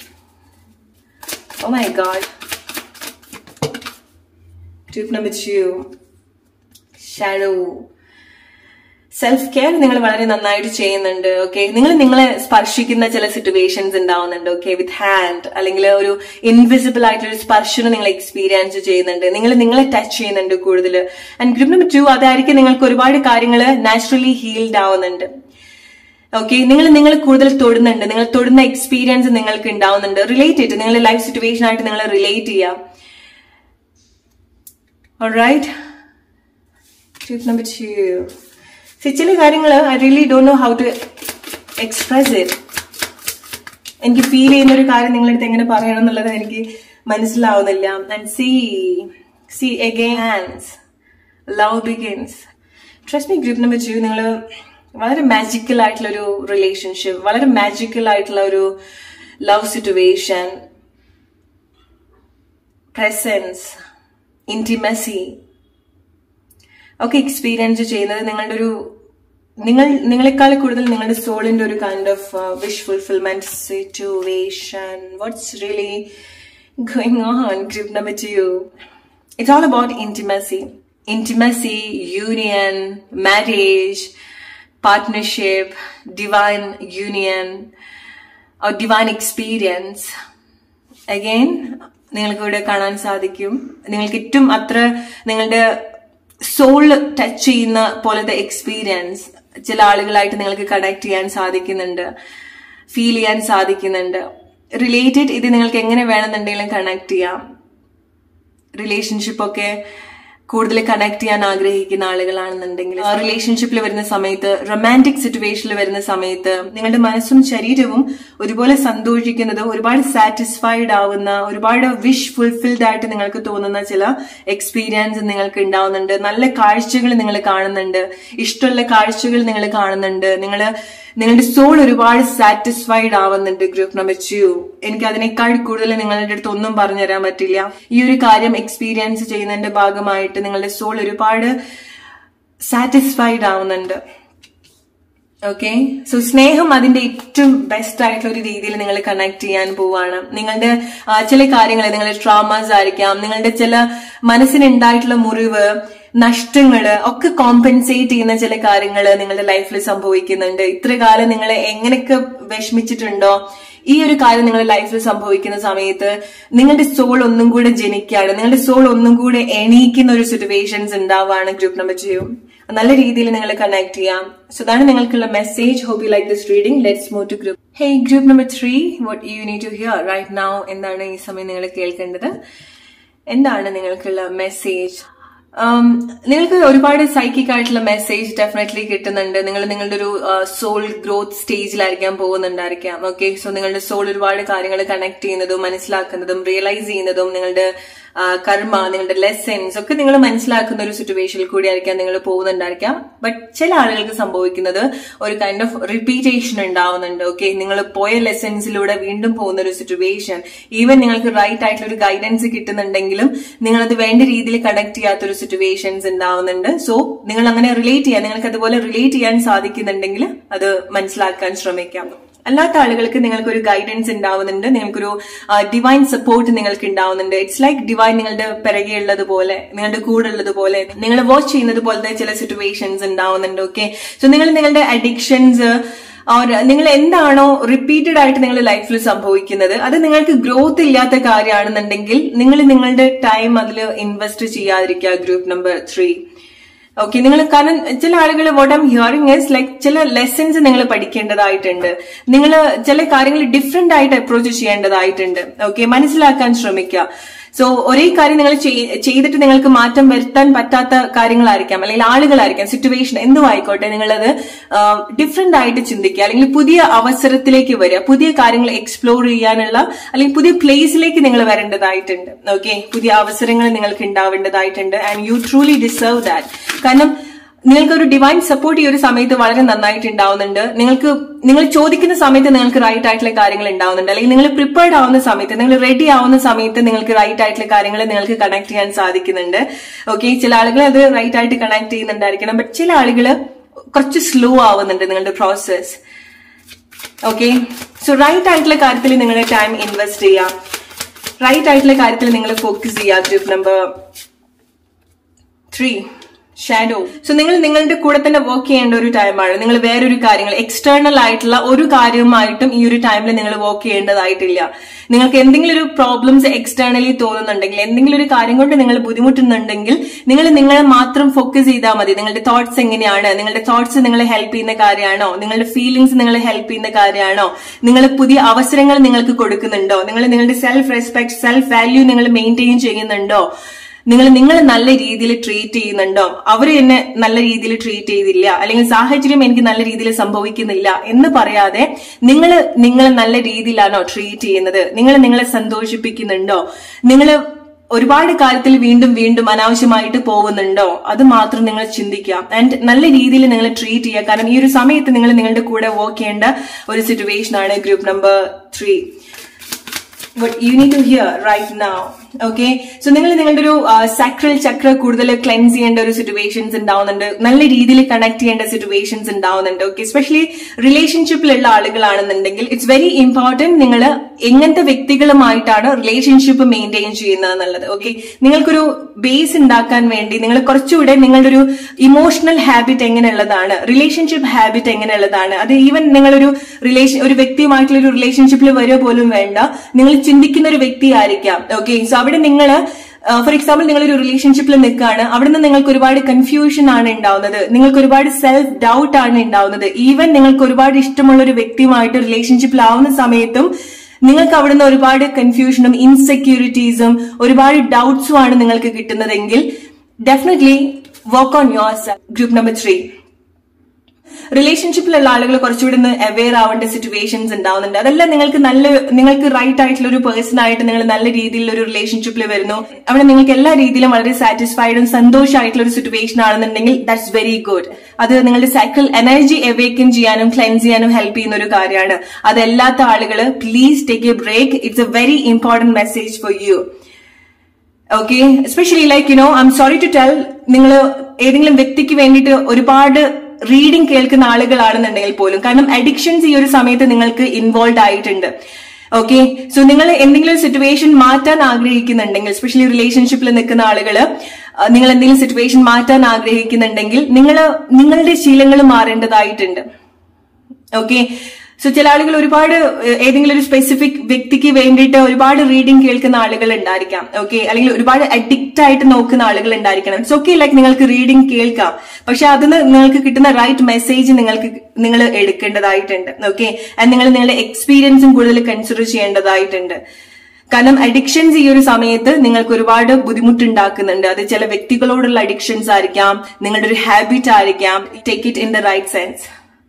oh my god group number two shadow self care നിങ്ങൾ വളരെ നന്നായിട്ട് ചെയ്യുന്നുണ്ട് ഓക്കെ നിങ്ങൾ നിങ്ങളെ സ്പർശിക്കുന്ന ചില സിറ്റുവേഷൻസ് ഉണ്ടാവുന്നുണ്ട് ഓക്കെ വിത്ത് ഹാൻഡ് അല്ലെങ്കിൽ ഒരു ഇൻവിസിബിൾ ആയിട്ടുള്ള ഒരു സ്പർശനം നിങ്ങൾ എക്സ്പീരിയൻസ് ചെയ്യുന്നുണ്ട് നിങ്ങൾ നിങ്ങളെ ടച്ച് ചെയ്യുന്നുണ്ട് കൂടുതൽ ആൻഡ് ഗ്രൂപ്പ് നമ്പർ ടു അതായിരിക്കും നിങ്ങൾക്ക് ഒരുപാട് കാര്യങ്ങൾ നാച്ചുറലി ഹീൽഡ് ആവുന്നുണ്ട് ഓക്കെ നിങ്ങൾ നിങ്ങൾ കൂടുതൽ തൊടുന്നുണ്ട് നിങ്ങൾ തൊടുന്ന എക്സ്പീരിയൻസ് നിങ്ങൾക്ക് ഉണ്ടാവുന്നുണ്ട് റിലേറ്റ് ചെയ്തിട്ട് നിങ്ങളുടെ ലൈഫ് സിറ്റുവേഷൻ ആയിട്ട് നിങ്ങൾ റിലേറ്റ് ചെയ്യാം right group number two see ചില കാര്യങ്ങൾ I really don't know how to express it എനിക്ക് ഫീൽ ചെയ്യുന്ന ഒരു കാര്യം നിങ്ങളടുത്ത് എങ്ങനെ പറയണം എന്നുള്ളത് എനിക്ക് മനസ്സിലാവുന്നില്ല and see see again hands love begins trust me group number two നിങ്ങൾ വളരെ മാജിക്കൽ ആയിട്ടുള്ള ഒരു റിലേഷൻഷിപ്പ് വളരെ മാജിക്കൽ ആയിട്ടുള്ള ഒരു ലവ് സിറ്റുവേഷൻ പ്രസൻസ് ഇന്റിമസി ഒക്കെ എക്സ്പീരിയൻസ് ചെയ്യുന്നത് നിങ്ങളുടെ ഒരു നിങ്ങൾ നിങ്ങളെക്കാൾ കൂടുതൽ നിങ്ങളുടെ സോളിന്റെ ഒരു kind of wish fulfilment situation what's really going on group number two it's all about intimacy intimacy union marriage partnership divine union divine experience again നിങ്ങൾക്ക് ഇവിടെ കാണാൻ സാധിക്കും നിങ്ങൾക്ക് ഏറ്റവും അത്ര നിങ്ങളുടെ സോൾ ടച്ച് ചെയ്യുന്ന പോലത്തെ എക്സ്പീരിയൻസ് ചില ആളുകളായിട്ട് നിങ്ങൾക്ക് കണക്ട് ചെയ്യാൻ സാധിക്കുന്നുണ്ട് ഫീൽ ചെയ്യാൻ സാധിക്കുന്നുണ്ട് റിലേറ്റഡ് ഇത് നിങ്ങൾക്ക് എങ്ങനെ വേണമെന്നുണ്ടെങ്കിലും കണക്ട് ചെയ്യാം റിലേഷൻഷിപ്പ് ഒക്കെ കൂടുതൽ കണക്ട് ചെയ്യാൻ ആഗ്രഹിക്കുന്ന ആളുകളാണെന്നുണ്ടെങ്കിൽ ആ റിലേഷൻഷിപ്പിൽ വരുന്ന സമയത്ത് റൊമാൻറ്റിക് സിറ്റുവേഷനിൽ വരുന്ന സമയത്ത് നിങ്ങളുടെ മനസ്സും ശരീരവും ഒരുപോലെ സന്തോഷിക്കുന്നത് ഒരുപാട് സാറ്റിസ്ഫൈഡ് ആവുന്ന ഒരുപാട് വിഷ് ഫുൾഫിൽഡ് ആയിട്ട് നിങ്ങൾക്ക് തോന്നുന്ന ചില എക്സ്പീരിയൻസ് നിങ്ങൾക്ക് ഉണ്ടാവുന്നുണ്ട് നല്ല കാഴ്ചകൾ നിങ്ങൾ കാണുന്നുണ്ട് ഇഷ്ടമുള്ള കാഴ്ചകൾ നിങ്ങൾ കാണുന്നുണ്ട് നിങ്ങൾ നിങ്ങളുടെ സോൾ ഒരുപാട് സാറ്റിസ്ഫൈഡ് ആവുന്നുണ്ട് ഗ്രൂപ്പ് നമ്പർ ടു എനിക്ക് അതിനേക്കാൾ കൂടുതൽ നിങ്ങളുടെ അടുത്ത് ഒന്നും പറഞ്ഞു തരാൻ പറ്റില്ല ഈ ഒരു കാര്യം എക്സ്പീരിയൻസ് ചെയ്യുന്നതിന്റെ ഭാഗമായിട്ട് നിങ്ങളുടെ സോൾ ഒരുപാട് സാറ്റിസ്ഫൈഡ് ആവുന്നുണ്ട് ഓക്കെ സോ സ്നേഹം അതിന്റെ ഏറ്റവും ബെസ്റ്റ് ആയിട്ടുള്ള ഒരു രീതിയിൽ നിങ്ങൾ കണക്ട് ചെയ്യാൻ പോവാണ് നിങ്ങളുടെ ചില കാര്യങ്ങൾ നിങ്ങളുടെ ട്രോമാസ് ആയിരിക്കാം നിങ്ങളുടെ ചില മനസ്സിനുണ്ടായിട്ടുള്ള മുറിവ് നഷ്ടങ്ങള് ഒക്കെ കോമ്പൻസേറ്റ് ചെയ്യുന്ന ചില കാര്യങ്ങൾ നിങ്ങളുടെ ലൈഫിൽ സംഭവിക്കുന്നുണ്ട് ഇത്ര കാലം നിങ്ങൾ എങ്ങനെയൊക്കെ വിഷമിച്ചിട്ടുണ്ടോ ഈ ഒരു കാര്യം നിങ്ങളുടെ ലൈഫിൽ സംഭവിക്കുന്ന സമയത്ത് നിങ്ങളുടെ സോൾ ഒന്നും കൂടെ ജനിക്കാണ് നിങ്ങളുടെ സോൾ ഒന്നും കൂടെ എണീക്കുന്ന ഒരു സിറ്റുവേഷൻസ് ഉണ്ടാവുകയാണ് ഗ്രൂപ്പ് നമ്പർ ടു നല്ല രീതിയിൽ നിങ്ങൾ കണക്ട് ചെയ്യാം സോ അതാണ് നിങ്ങൾക്കുള്ള message hope you like this reading let's move to group hey group number three what you need to hear right now എന്താണ് ഈ സമയം നിങ്ങൾ കേൾക്കേണ്ടത് എന്താണ് നിങ്ങൾക്കുള്ള മെസ്സേജ് നിങ്ങൾക്ക് ഒരുപാട് സൈക്കിക് ആയിട്ടുള്ള മെസ്സേജ് ഡെഫിനറ്റ്ലി കിട്ടുന്നുണ്ട് നിങ്ങൾ നിങ്ങളുടെ ഒരു സോൾ ഗ്രോത്ത് സ്റ്റേജിലായിരിക്കാൻ പോകുന്നുണ്ടായിരിക്കാം ഓക്കെ സോ നിങ്ങളുടെ സോൾ ഒരുപാട് കാര്യങ്ങൾ കണക്ട് ചെയ്യുന്നതും മനസ്സിലാക്കുന്നതും റിയലൈസ് ചെയ്യുന്നതും നിങ്ങളുടെ കർമ്മ നിങ്ങളുടെ ലെസൺസ് ഒക്കെ നിങ്ങൾ മനസ്സിലാക്കുന്ന ഒരു സിറ്റുവേഷനിൽ കൂടി ആയിരിക്കാം നിങ്ങൾ പോകുന്നുണ്ടായിരിക്കാം ബട്ട് ചില ആളുകൾക്ക് സംഭവിക്കുന്നത് ഒരു കൈൻഡ് ഓഫ് റിപ്പീറ്റേഷൻ ഉണ്ടാവുന്നുണ്ട് ഓക്കെ നിങ്ങൾ പോയ ലെസൺസിലൂടെ വീണ്ടും പോകുന്ന ഒരു സിറ്റുവേഷൻ ഈവൻ നിങ്ങൾക്ക് റൈറ്റ് ആയിട്ടുള്ള ഒരു ഗൈഡൻസ് കിട്ടുന്നുണ്ടെങ്കിലും നിങ്ങൾ അത് വേണ്ട രീതിയിൽ കണക്ട് ചെയ്യാത്ത ഒരു സിറ്റുവേഷൻസ് ഉണ്ടാവുന്നുണ്ട് സോ നിങ്ങൾ അങ്ങനെ റിലേറ്റ് ചെയ്യാൻ നിങ്ങൾക്ക് അതുപോലെ റിലേറ്റ് ചെയ്യാൻ സാധിക്കുന്നുണ്ടെങ്കിൽ അത് മനസ്സിലാക്കാൻ ശ്രമിക്കാം അല്ലാത്ത ആളുകൾക്ക് നിങ്ങൾക്ക് ഒരു ഗൈഡൻസ് ഉണ്ടാവുന്നുണ്ട് നിങ്ങൾക്കൊരു ഡിവൈൻ സപ്പോർട്ട് നിങ്ങൾക്ക് ഉണ്ടാവുന്നുണ്ട് ഇറ്റ്സ് ലൈക്ക് ഡിവൈൻ നിങ്ങളുടെ പിറകെ ഉള്ളതുപോലെ നിങ്ങളുടെ കൂടെ ഉള്ളതുപോലെ നിങ്ങൾ വാച്ച് ചെയ്യുന്നത് പോലത്തെ ചില സിറ്റുവേഷൻസ് ഉണ്ടാവുന്നുണ്ട് ഓക്കെ സോ നിങ്ങൾ നിങ്ങളുടെ അഡിക്ഷൻസ് ഓർ നിങ്ങൾ എന്താണോ റിപ്പീറ്റഡ് ആയിട്ട് നിങ്ങളുടെ ലൈഫിൽ സംഭവിക്കുന്നത് അത് നിങ്ങൾക്ക് ഗ്രോത്ത് ഇല്ലാത്ത കാര്യമാണെന്നുണ്ടെങ്കിൽ നിങ്ങൾ നിങ്ങളുടെ ടൈം അതിൽ ഇൻവെസ്റ്റ് ചെയ്യാതിരിക്കുക ഗ്രൂപ്പ് നമ്പർ ത്രീ ഓക്കെ നിങ്ങൾ കാരണം ചില ആളുകൾ what am hearing is like ചില ലെസൺസ് നിങ്ങൾ പഠിക്കേണ്ടതായിട്ടുണ്ട് നിങ്ങൾ ചില കാര്യങ്ങൾ ഡിഫറെന്റ് ആയിട്ട് അപ്രോച്ച് ചെയ്യേണ്ടതായിട്ടുണ്ട് ഓക്കെ മനസ്സിലാക്കാൻ ശ്രമിക്കുക സോ ഒരേ കാര്യം നിങ്ങൾ ചെയ്തിട്ട് നിങ്ങൾക്ക് മാറ്റം വരുത്താൻ പറ്റാത്ത കാര്യങ്ങളായിരിക്കാം അല്ലെങ്കിൽ ആളുകളായിരിക്കാം സിറ്റുവേഷൻ എന്തും ആയിക്കോട്ടെ നിങ്ങളത് ഡിഫറെന്റ് ആയിട്ട് ചിന്തിക്കുക അല്ലെങ്കിൽ പുതിയ അവസരത്തിലേക്ക് വരിക പുതിയ കാര്യങ്ങൾ എക്സ്പ്ലോർ ചെയ്യാനുള്ള അല്ലെങ്കിൽ പുതിയ പ്ലേസിലേക്ക് നിങ്ങൾ വരേണ്ടതായിട്ടുണ്ട് ഓക്കെ പുതിയ അവസരങ്ങൾ നിങ്ങൾക്ക് ഉണ്ടാവേണ്ടതായിട്ടുണ്ട് and you truly deserve that കാരണം നിങ്ങൾക്ക് ഒരു ഡിവൈൻ സപ്പോർട്ട് ഈ ഒരു സമയത്ത് വളരെ നന്നായിട്ട് ഉണ്ടാവുന്നുണ്ട് നിങ്ങൾക്ക് നിങ്ങൾ ചോദിക്കുന്ന സമയത്ത് നിങ്ങൾക്ക് റൈറ്റ് ആയിട്ടുള്ള കാര്യങ്ങൾ ഉണ്ടാവുന്നുണ്ട് അല്ലെങ്കിൽ നിങ്ങൾ പ്രിപ്പയർഡ് ആവുന്ന സമയത്ത് നിങ്ങൾ റെഡി ആവുന്ന സമയത്ത് നിങ്ങൾക്ക് റൈറ്റ് ആയിട്ടുള്ള കാര്യങ്ങൾ നിങ്ങൾക്ക് കണക്ട് ചെയ്യാൻ സാധിക്കുന്നുണ്ട് ഓക്കെ ചില ആളുകൾ അത് റൈറ്റ് ആയിട്ട് കണക്ട് ചെയ്യുന്നുണ്ടായിരിക്കണം ബട്ട് ചില ആളുകൾ കുറച്ച് സ്ലോ ആവുന്നുണ്ട് നിങ്ങളുടെ പ്രോസസ് ഓക്കെ സോ റൈറ്റ് ആയിട്ടുള്ള കാര്യത്തിൽ നിങ്ങളുടെ ടൈം ഇൻവെസ്റ്റ് ചെയ്യാം റൈറ്റ് ആയിട്ടുള്ള കാര്യത്തിൽ നിങ്ങൾ ഫോക്കസ് ചെയ്യുക group number three shadow so നിങ്ങൾ നിങ്ങളുടെ കൂടെ തന്നെ വർക്ക് ചെയ്യേണ്ട ഒരു ടൈമാണ് നിങ്ങൾ വേറൊരു കാര്യങ്ങൾ എക്സ്റ്റേണൽ ആയിട്ടുള്ള ഒരു കാര്യവുമായിട്ടും ഈ ഒരു ടൈമിൽ നിങ്ങൾ വർക്ക് ചെയ്യേണ്ടതായിട്ടില്ല നിങ്ങൾക്ക് എന്തെങ്കിലും ഒരു പ്രോബ്ലംസ് എക്സ്റ്റേണലി തോന്നുന്നുണ്ടെങ്കിൽ എന്തെങ്കിലും ഒരു കാര്യം കൊണ്ട് നിങ്ങൾ ബുദ്ധിമുട്ടുന്നുണ്ടെങ്കിൽ നിങ്ങൾ നിങ്ങളെ മാത്രം ഫോക്കസ് ചെയ്താൽ മതി നിങ്ങളുടെ തോട്ട്സ് എങ്ങനെയാണ് നിങ്ങളുടെ തോട്ട്സ് നിങ്ങളെ ഹെൽപ്പ് ചെയ്യുന്ന കാര്യമാണോ നിങ്ങളുടെ ഫീലിംഗ്സ് നിങ്ങളെ ഹെൽപ്പ് ചെയ്യുന്ന കാര്യമാണോ നിങ്ങൾ പുതിയ അവസരങ്ങൾ നിങ്ങൾക്ക് കൊടുക്കുന്നുണ്ടോ നിങ്ങൾ നിങ്ങളുടെ സെൽഫ് റെസ്പെക്ട് സെൽഫ് വാല്യൂ നിങ്ങൾ മെയിൻറ്റെയിൻ ചെയ്യുന്നുണ്ടോ നിങ്ങൾ നിങ്ങൾ നല്ല രീതിയിൽ ട്രീറ്റ് ചെയ്യുന്നുണ്ടോ അവർ എന്നെ നല്ല രീതിയിൽ ട്രീറ്റ് ചെയ്തില്ല അല്ലെങ്കിൽ സാഹചര്യം എനിക്ക് നല്ല രീതിയിൽ സംഭവിക്കുന്നില്ല എന്ന് പറയാതെ നിങ്ങൾ നിങ്ങൾ നല്ല രീതിയിലാണോ ട്രീറ്റ് ചെയ്യുന്നത് നിങ്ങൾ നിങ്ങളെ സന്തോഷിപ്പിക്കുന്നുണ്ടോ നിങ്ങൾ ഒരുപാട് കാര്യത്തിൽ വീണ്ടും വീണ്ടും അനാവശ്യമായിട്ട് പോകുന്നുണ്ടോ അത് മാത്രം നിങ്ങൾ ചിന്തിക്കുക ആൻഡ് നല്ല രീതിയിൽ നിങ്ങൾ ട്രീറ്റ് ചെയ്യുക കാരണം ഈ ഒരു സമയത്ത് നിങ്ങൾ നിങ്ങളുടെ കൂടെ വർക്ക് ചെയ്യേണ്ട ഒരു സിറ്റുവേഷൻ ആണ് group number three what you need to hear right now okay so നിങ്ങൾ നിങ്ങളുടെ ഒരു സാക്രൽ ചക്ര കൂടുതൽ ക്ലെൻസ് ചെയ്യേണ്ട ഒരു സിറ്റുവേഷൻസ് ഉണ്ടാവുന്നുണ്ട് നല്ല രീതിയിൽ കണക്ട് ചെയ്യേണ്ട സിറ്റുവേഷൻസ് ഉണ്ടാവുന്നുണ്ട് ഓക്കെ എസ്പെഷ്യലി റിലേഷൻഷിപ്പിലുള്ള ആളുകളാണെന്നുണ്ടെങ്കിൽ ഇറ്റ്സ് വെരി ഇമ്പോർട്ടന്റ് നിങ്ങൾ എങ്ങനത്തെ വ്യക്തികളുമായിട്ടാണ് റിലേഷൻഷിപ്പ് മെയിൻറ്റെയിൻ ചെയ്യുന്നത് എന്നുള്ളത് ഓക്കെ നിങ്ങൾക്കൊരു ബേസ് ഉണ്ടാക്കാൻ വേണ്ടി നിങ്ങൾ കുറച്ചുകൂടെ നിങ്ങളുടെ ഒരു ഇമോഷണൽ ഹാബിറ്റ് എങ്ങനെയുള്ളതാണ് റിലേഷൻഷിപ്പ് ഹാബിറ്റ് എങ്ങനെയുള്ളതാണ് അത് ഈവൻ നിങ്ങളൊരു റിലേഷൻ ഒരു വ്യക്തിയുമായിട്ടുള്ള ഒരു റിലേഷൻഷിപ്പിൽ വരിക പോലും വേണ്ട നിങ്ങൾ ചിന്തിക്കുന്ന ഒരു വ്യക്തിയായിരിക്കാം ഓക്കെ സോ അവിടെ നിങ്ങൾ ഫോർ എക്സാമ്പിൾ നിങ്ങൾ ഒരു റിലേഷൻഷിപ്പിൽ നിൽക്കുകയാണ് അവിടെ നിന്ന് നിങ്ങൾക്ക് ഒരുപാട് കൺഫ്യൂഷൻ ആണ് ഉണ്ടാവുന്നത് നിങ്ങൾക്ക് ഒരുപാട് സെൽഫ് ഡൗട്ട് ആണ് ഉണ്ടാവുന്നത് ഈവൻ നിങ്ങൾക്ക് ഒരുപാട് ഇഷ്ടമുള്ള ഒരു വ്യക്തിയുമായിട്ട് റിലേഷൻഷിപ്പിലാവുന്ന സമയത്തും നിങ്ങൾക്ക് അവിടുന്ന് ഒരുപാട് കൺഫ്യൂഷനും ഇൻസെക്യൂരിറ്റീസും ഒരുപാട് ഡൗട്ട്സും ആണ് നിങ്ങൾക്ക് കിട്ടുന്നതെങ്കിൽ definitely work on your group number three റിലേഷൻഷിപ്പിലുള്ള ആളുകൾ കുറച്ചുകൂടി ഒന്ന് അവെയർ ആവേണ്ട സിറ്റുവേഷൻസ് ഉണ്ടാവുന്നുണ്ട് അതെല്ലാം നിങ്ങൾക്ക് നല്ല നിങ്ങൾക്ക് റൈറ്റ് ആയിട്ടുള്ള ഒരു പേഴ്സൺ ആയിട്ട് നിങ്ങൾ നല്ല രീതിയിലുള്ള ഒരു റിലേഷൻഷിപ്പിൽ വരുന്നു അവിടെ നിങ്ങൾക്ക് എല്ലാ രീതിയിലും വളരെ സാറ്റിസ്ഫൈഡും സന്തോഷമായിട്ടുള്ള ഒരു സിറ്റുവേഷൻ ആണെന്നുണ്ടെങ്കിൽ ദാറ്റ്സ് വെരി ഗുഡ് അത് നിങ്ങളുടെ സൈക്കിൾ എനർജി എവേക്കൻ ചെയ്യാനും ക്ലെൻസ് ചെയ്യാനും ഹെൽപ്പ് ചെയ്യുന്ന ഒരു കാര്യമാണ് അതല്ലാത്ത ആളുകൾ please take a break it's a very important message for you okay especially like you know I'm sorry to tell നിങ്ങൾ ഏതെങ്കിലും വ്യക്തിക്ക് വേണ്ടിയിട്ട് ഒരുപാട് റീഡിംഗ് കേൾക്കുന്ന ആളുകളാണെന്നുണ്ടെങ്കിൽ പോലും കാരണം അഡിക്ഷൻസ് ഈ ഒരു സമയത്ത് നിങ്ങൾക്ക് ഇൻവോൾവ് ആയിട്ടുണ്ട് ഓക്കെ സോ നിങ്ങൾ എന്തെങ്കിലും ഒരു സിറ്റുവേഷൻ മാറ്റാൻ ആഗ്രഹിക്കുന്നുണ്ടെങ്കിൽ എസ്പെഷ്യലി റിലേഷൻഷിപ്പിൽ നിൽക്കുന്ന ആളുകൾ നിങ്ങൾ എന്തെങ്കിലും സിറ്റുവേഷൻ മാറ്റാൻ ആഗ്രഹിക്കുന്നുണ്ടെങ്കിൽ നിങ്ങൾ നിങ്ങളുടെ ശീലങ്ങൾ മാറേണ്ടതായിട്ടുണ്ട് ഓക്കെ സോ ചില ആളുകൾ ഒരുപാട് ഏതെങ്കിലും ഒരു സ്പെസിഫിക് വ്യക്തിക്ക് വേണ്ടിയിട്ട് ഒരുപാട് റീഡിംഗ് കേൾക്കുന്ന ആളുകൾ ഉണ്ടായിരിക്കാം ഓക്കെ അല്ലെങ്കിൽ ഒരുപാട് അഡിക്റ്റ് ആയിട്ട് നോക്കുന്ന ആളുകൾ ഉണ്ടായിരിക്കണം ഇറ്റ്സ് ഓക്കെ ലൈക്ക് നിങ്ങൾക്ക് റീഡിംഗ് കേൾക്കാം പക്ഷെ അതിന് നിങ്ങൾക്ക് കിട്ടുന്ന റൈറ്റ് മെസ്സേജ് നിങ്ങൾക്ക് നിങ്ങൾ എടുക്കേണ്ടതായിട്ടുണ്ട് ഓക്കെ ആൻഡ് നിങ്ങൾ നിങ്ങളുടെ എക്സ്പീരിയൻസും കൂടുതൽ കൺസിഡർ ചെയ്യേണ്ടതായിട്ടുണ്ട് കാരണം അഡിക്ഷൻസ് ഈ ഒരു സമയത്ത് നിങ്ങൾക്ക് ഒരുപാട് ബുദ്ധിമുട്ടുണ്ടാക്കുന്നുണ്ട് അത് ചില വ്യക്തികളോടുള്ള അഡിക്ഷൻസ് ആയിരിക്കാം നിങ്ങളുടെ ഒരു ഹാബിറ്റ് ആയിരിക്കാം take it in the right sense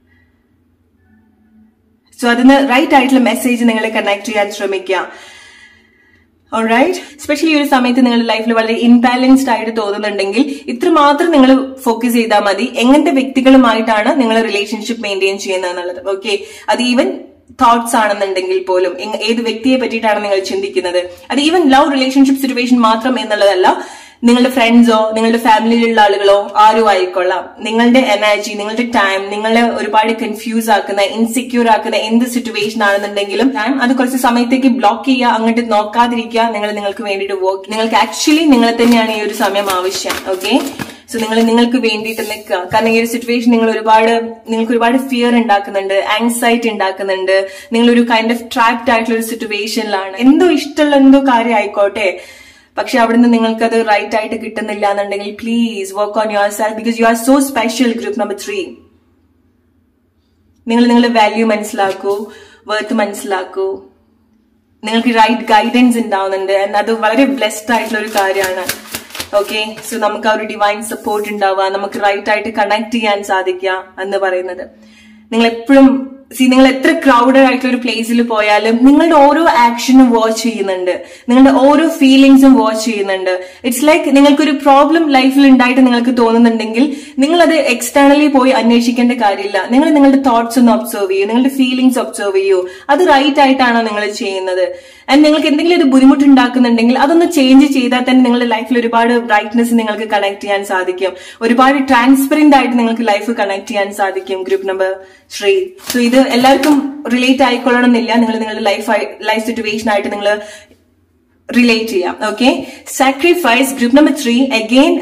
so അതിന് റൈറ്റ് ആയിട്ടുള്ള മെസ്സേജ് നിങ്ങൾ കണക്ട് ചെയ്യാൻ ശ്രമിക്കുക ഓൾറൈറ്റ് സ്പെഷ്യലി ഈ ഒരു സമയത്ത് നിങ്ങളുടെ ലൈഫിൽ വളരെ ഇൻബാലൻസ്ഡ് ആയിട്ട് തോന്നുന്നുണ്ടെങ്കിൽ ഇത്രമാത്രം നിങ്ങൾ ഫോക്കസ് ചെയ്താൽ മതി എങ്ങനത്തെ വ്യക്തികളുമായിട്ടാണ് നിങ്ങൾ റിലേഷൻഷിപ്പ് മെയിൻറ്റെയിൻ ചെയ്യുന്നത് എന്നുള്ളത് ഓക്കെ അത് ഈവൻ തോട്ട്സ് ആണെന്നുണ്ടെങ്കിൽ പോലും ഏത് വ്യക്തിയെ പറ്റിയിട്ടാണ് നിങ്ങൾ ചിന്തിക്കുന്നത് അത് ഈവൻ ലവ് റിലേഷൻഷിപ്പ് സിറ്റുവേഷൻ മാത്രം എന്നുള്ളതല്ല നിങ്ങളുടെ ഫ്രണ്ട്സോ നിങ്ങളുടെ ഫാമിലിയിലുള്ള ആളുകളോ ആരും ആയിക്കൊള്ളാം നിങ്ങളുടെ എനർജി നിങ്ങളുടെ ടൈം നിങ്ങളെ ഒരുപാട് കൺഫ്യൂസ് ആക്കുന്ന ഇൻസെക്യൂർ ആക്കുന്ന എന്ത് സിറ്റുവേഷൻ ആണെന്നുണ്ടെങ്കിലും ടൈം അത് കുറച്ച് സമയത്തേക്ക് ബ്ലോക്ക് ചെയ്യുക അങ്ങോട്ട് നോക്കാതിരിക്കുക നിങ്ങൾ നിങ്ങൾക്ക് വേണ്ടിയിട്ട് വർക്ക് നിങ്ങൾക്ക് ആക്ച്വലി നിങ്ങളെ തന്നെയാണ് ഈ ഒരു സമയം ആവശ്യം ഓക്കെ സോ നിങ്ങൾ നിങ്ങൾക്ക് വേണ്ടിയിട്ട് നിൽക്കുക കാരണം ഈ ഒരു സിറ്റുവേഷൻ നിങ്ങൾ ഒരുപാട് നിങ്ങൾക്ക് ഒരുപാട് ഫിയർ ഉണ്ടാക്കുന്നുണ്ട് ആങ്സൈറ്റി ഉണ്ടാക്കുന്നുണ്ട് നിങ്ങൾ ഒരു കൈൻഡ് ഓഫ് ട്രാക്ട് ആയിട്ടുള്ള ഒരു സിറ്റുവേഷനിലാണ് എന്തോ ഇഷ്ടമുള്ള എന്തോ കാര്യം ആയിക്കോട്ടെ പക്ഷെ അവിടുന്ന് നിങ്ങൾക്ക് അത് റൈറ്റ് ആയിട്ട് കിട്ടുന്നില്ല എന്നുണ്ടെങ്കിൽ please work on yourself because you are so special group number three നിങ്ങൾ നിങ്ങളുടെ വാല്യൂ മനസ്സിലാക്കൂ വർത്ത് മനസ്സിലാക്കൂ നിങ്ങൾക്ക് റൈറ്റ് ഗൈഡൻസ് ഉണ്ടാവുന്നുണ്ട് ആൻഡ് അത് വളരെ ബ്ലെസ്ഡ് ആയിട്ടുള്ള ഒരു കാര്യമാണ് ഓക്കെ സോ നമുക്ക് ആ ഒരു ഡിവൈൻ സപ്പോർട്ട് ഉണ്ടാവുക നമുക്ക് റൈറ്റ് ആയിട്ട് കണക്ട് ചെയ്യാൻ സാധിക്കുക എന്ന് പറയുന്നത് നിങ്ങൾ എപ്പോഴും സി നിങ്ങൾ എത്ര ക്രൗഡഡ് ആയിട്ടുള്ള ഒരു പ്ലേസിൽ പോയാലും നിങ്ങളുടെ ഓരോ ആക്ഷനും വാച്ച് ചെയ്യുന്നുണ്ട് നിങ്ങളുടെ ഓരോ ഫീലിങ്സും വാച്ച് ചെയ്യുന്നുണ്ട് ഇറ്റ്സ് ലൈക്ക് നിങ്ങൾക്കൊരു പ്രോബ്ലം ലൈഫിൽ ഉണ്ടായിട്ട് നിങ്ങൾക്ക് തോന്നുന്നുണ്ടെങ്കിൽ നിങ്ങൾ അത് എക്സ്റ്റേണലി പോയി അന്വേഷിക്കേണ്ട കാര്യമില്ല നിങ്ങൾ നിങ്ങളുടെ തോട്ട്സ് ഒന്ന് ഒബ്സർവ് ചെയ്യൂ നിങ്ങളുടെ ഫീലിങ്സ് ഒബ്സർവ് ചെയ്യൂ അത് റൈറ്റ് ആയിട്ടാണോ നിങ്ങൾ ചെയ്യുന്നത് ആൻഡ് നിങ്ങൾക്ക് എന്തെങ്കിലും ഒരു ബുദ്ധിമുട്ടുണ്ടാക്കുന്നുണ്ടെങ്കിൽ അതൊന്ന് ചേഞ്ച് ചെയ്താൽ തന്നെ നിങ്ങളുടെ ലൈഫിൽ ഒരുപാട് ബ്രൈറ്റ്നസ് നിങ്ങൾക്ക് കണക്ട് ചെയ്യാൻ സാധിക്കും ഒരുപാട് ട്രാൻസ്പെറന്റ് ആയിട്ട് നിങ്ങൾക്ക് ലൈഫ് കണക്ട് ചെയ്യാൻ സാധിക്കും ഗ്രൂപ്പ് നമ്പർ ത്രീ സോ ഇത് എല്ലാവർക്കും റിലേറ്റ് ആയിക്കൊള്ളണമെന്നില്ല നിങ്ങൾ നിങ്ങളുടെ ലൈഫ് ലൈഫ് സിറ്റുവേഷൻ ആയിട്ട് നിങ്ങൾ റിലേറ്റ് ചെയ്യാം okay sacrifice group number three again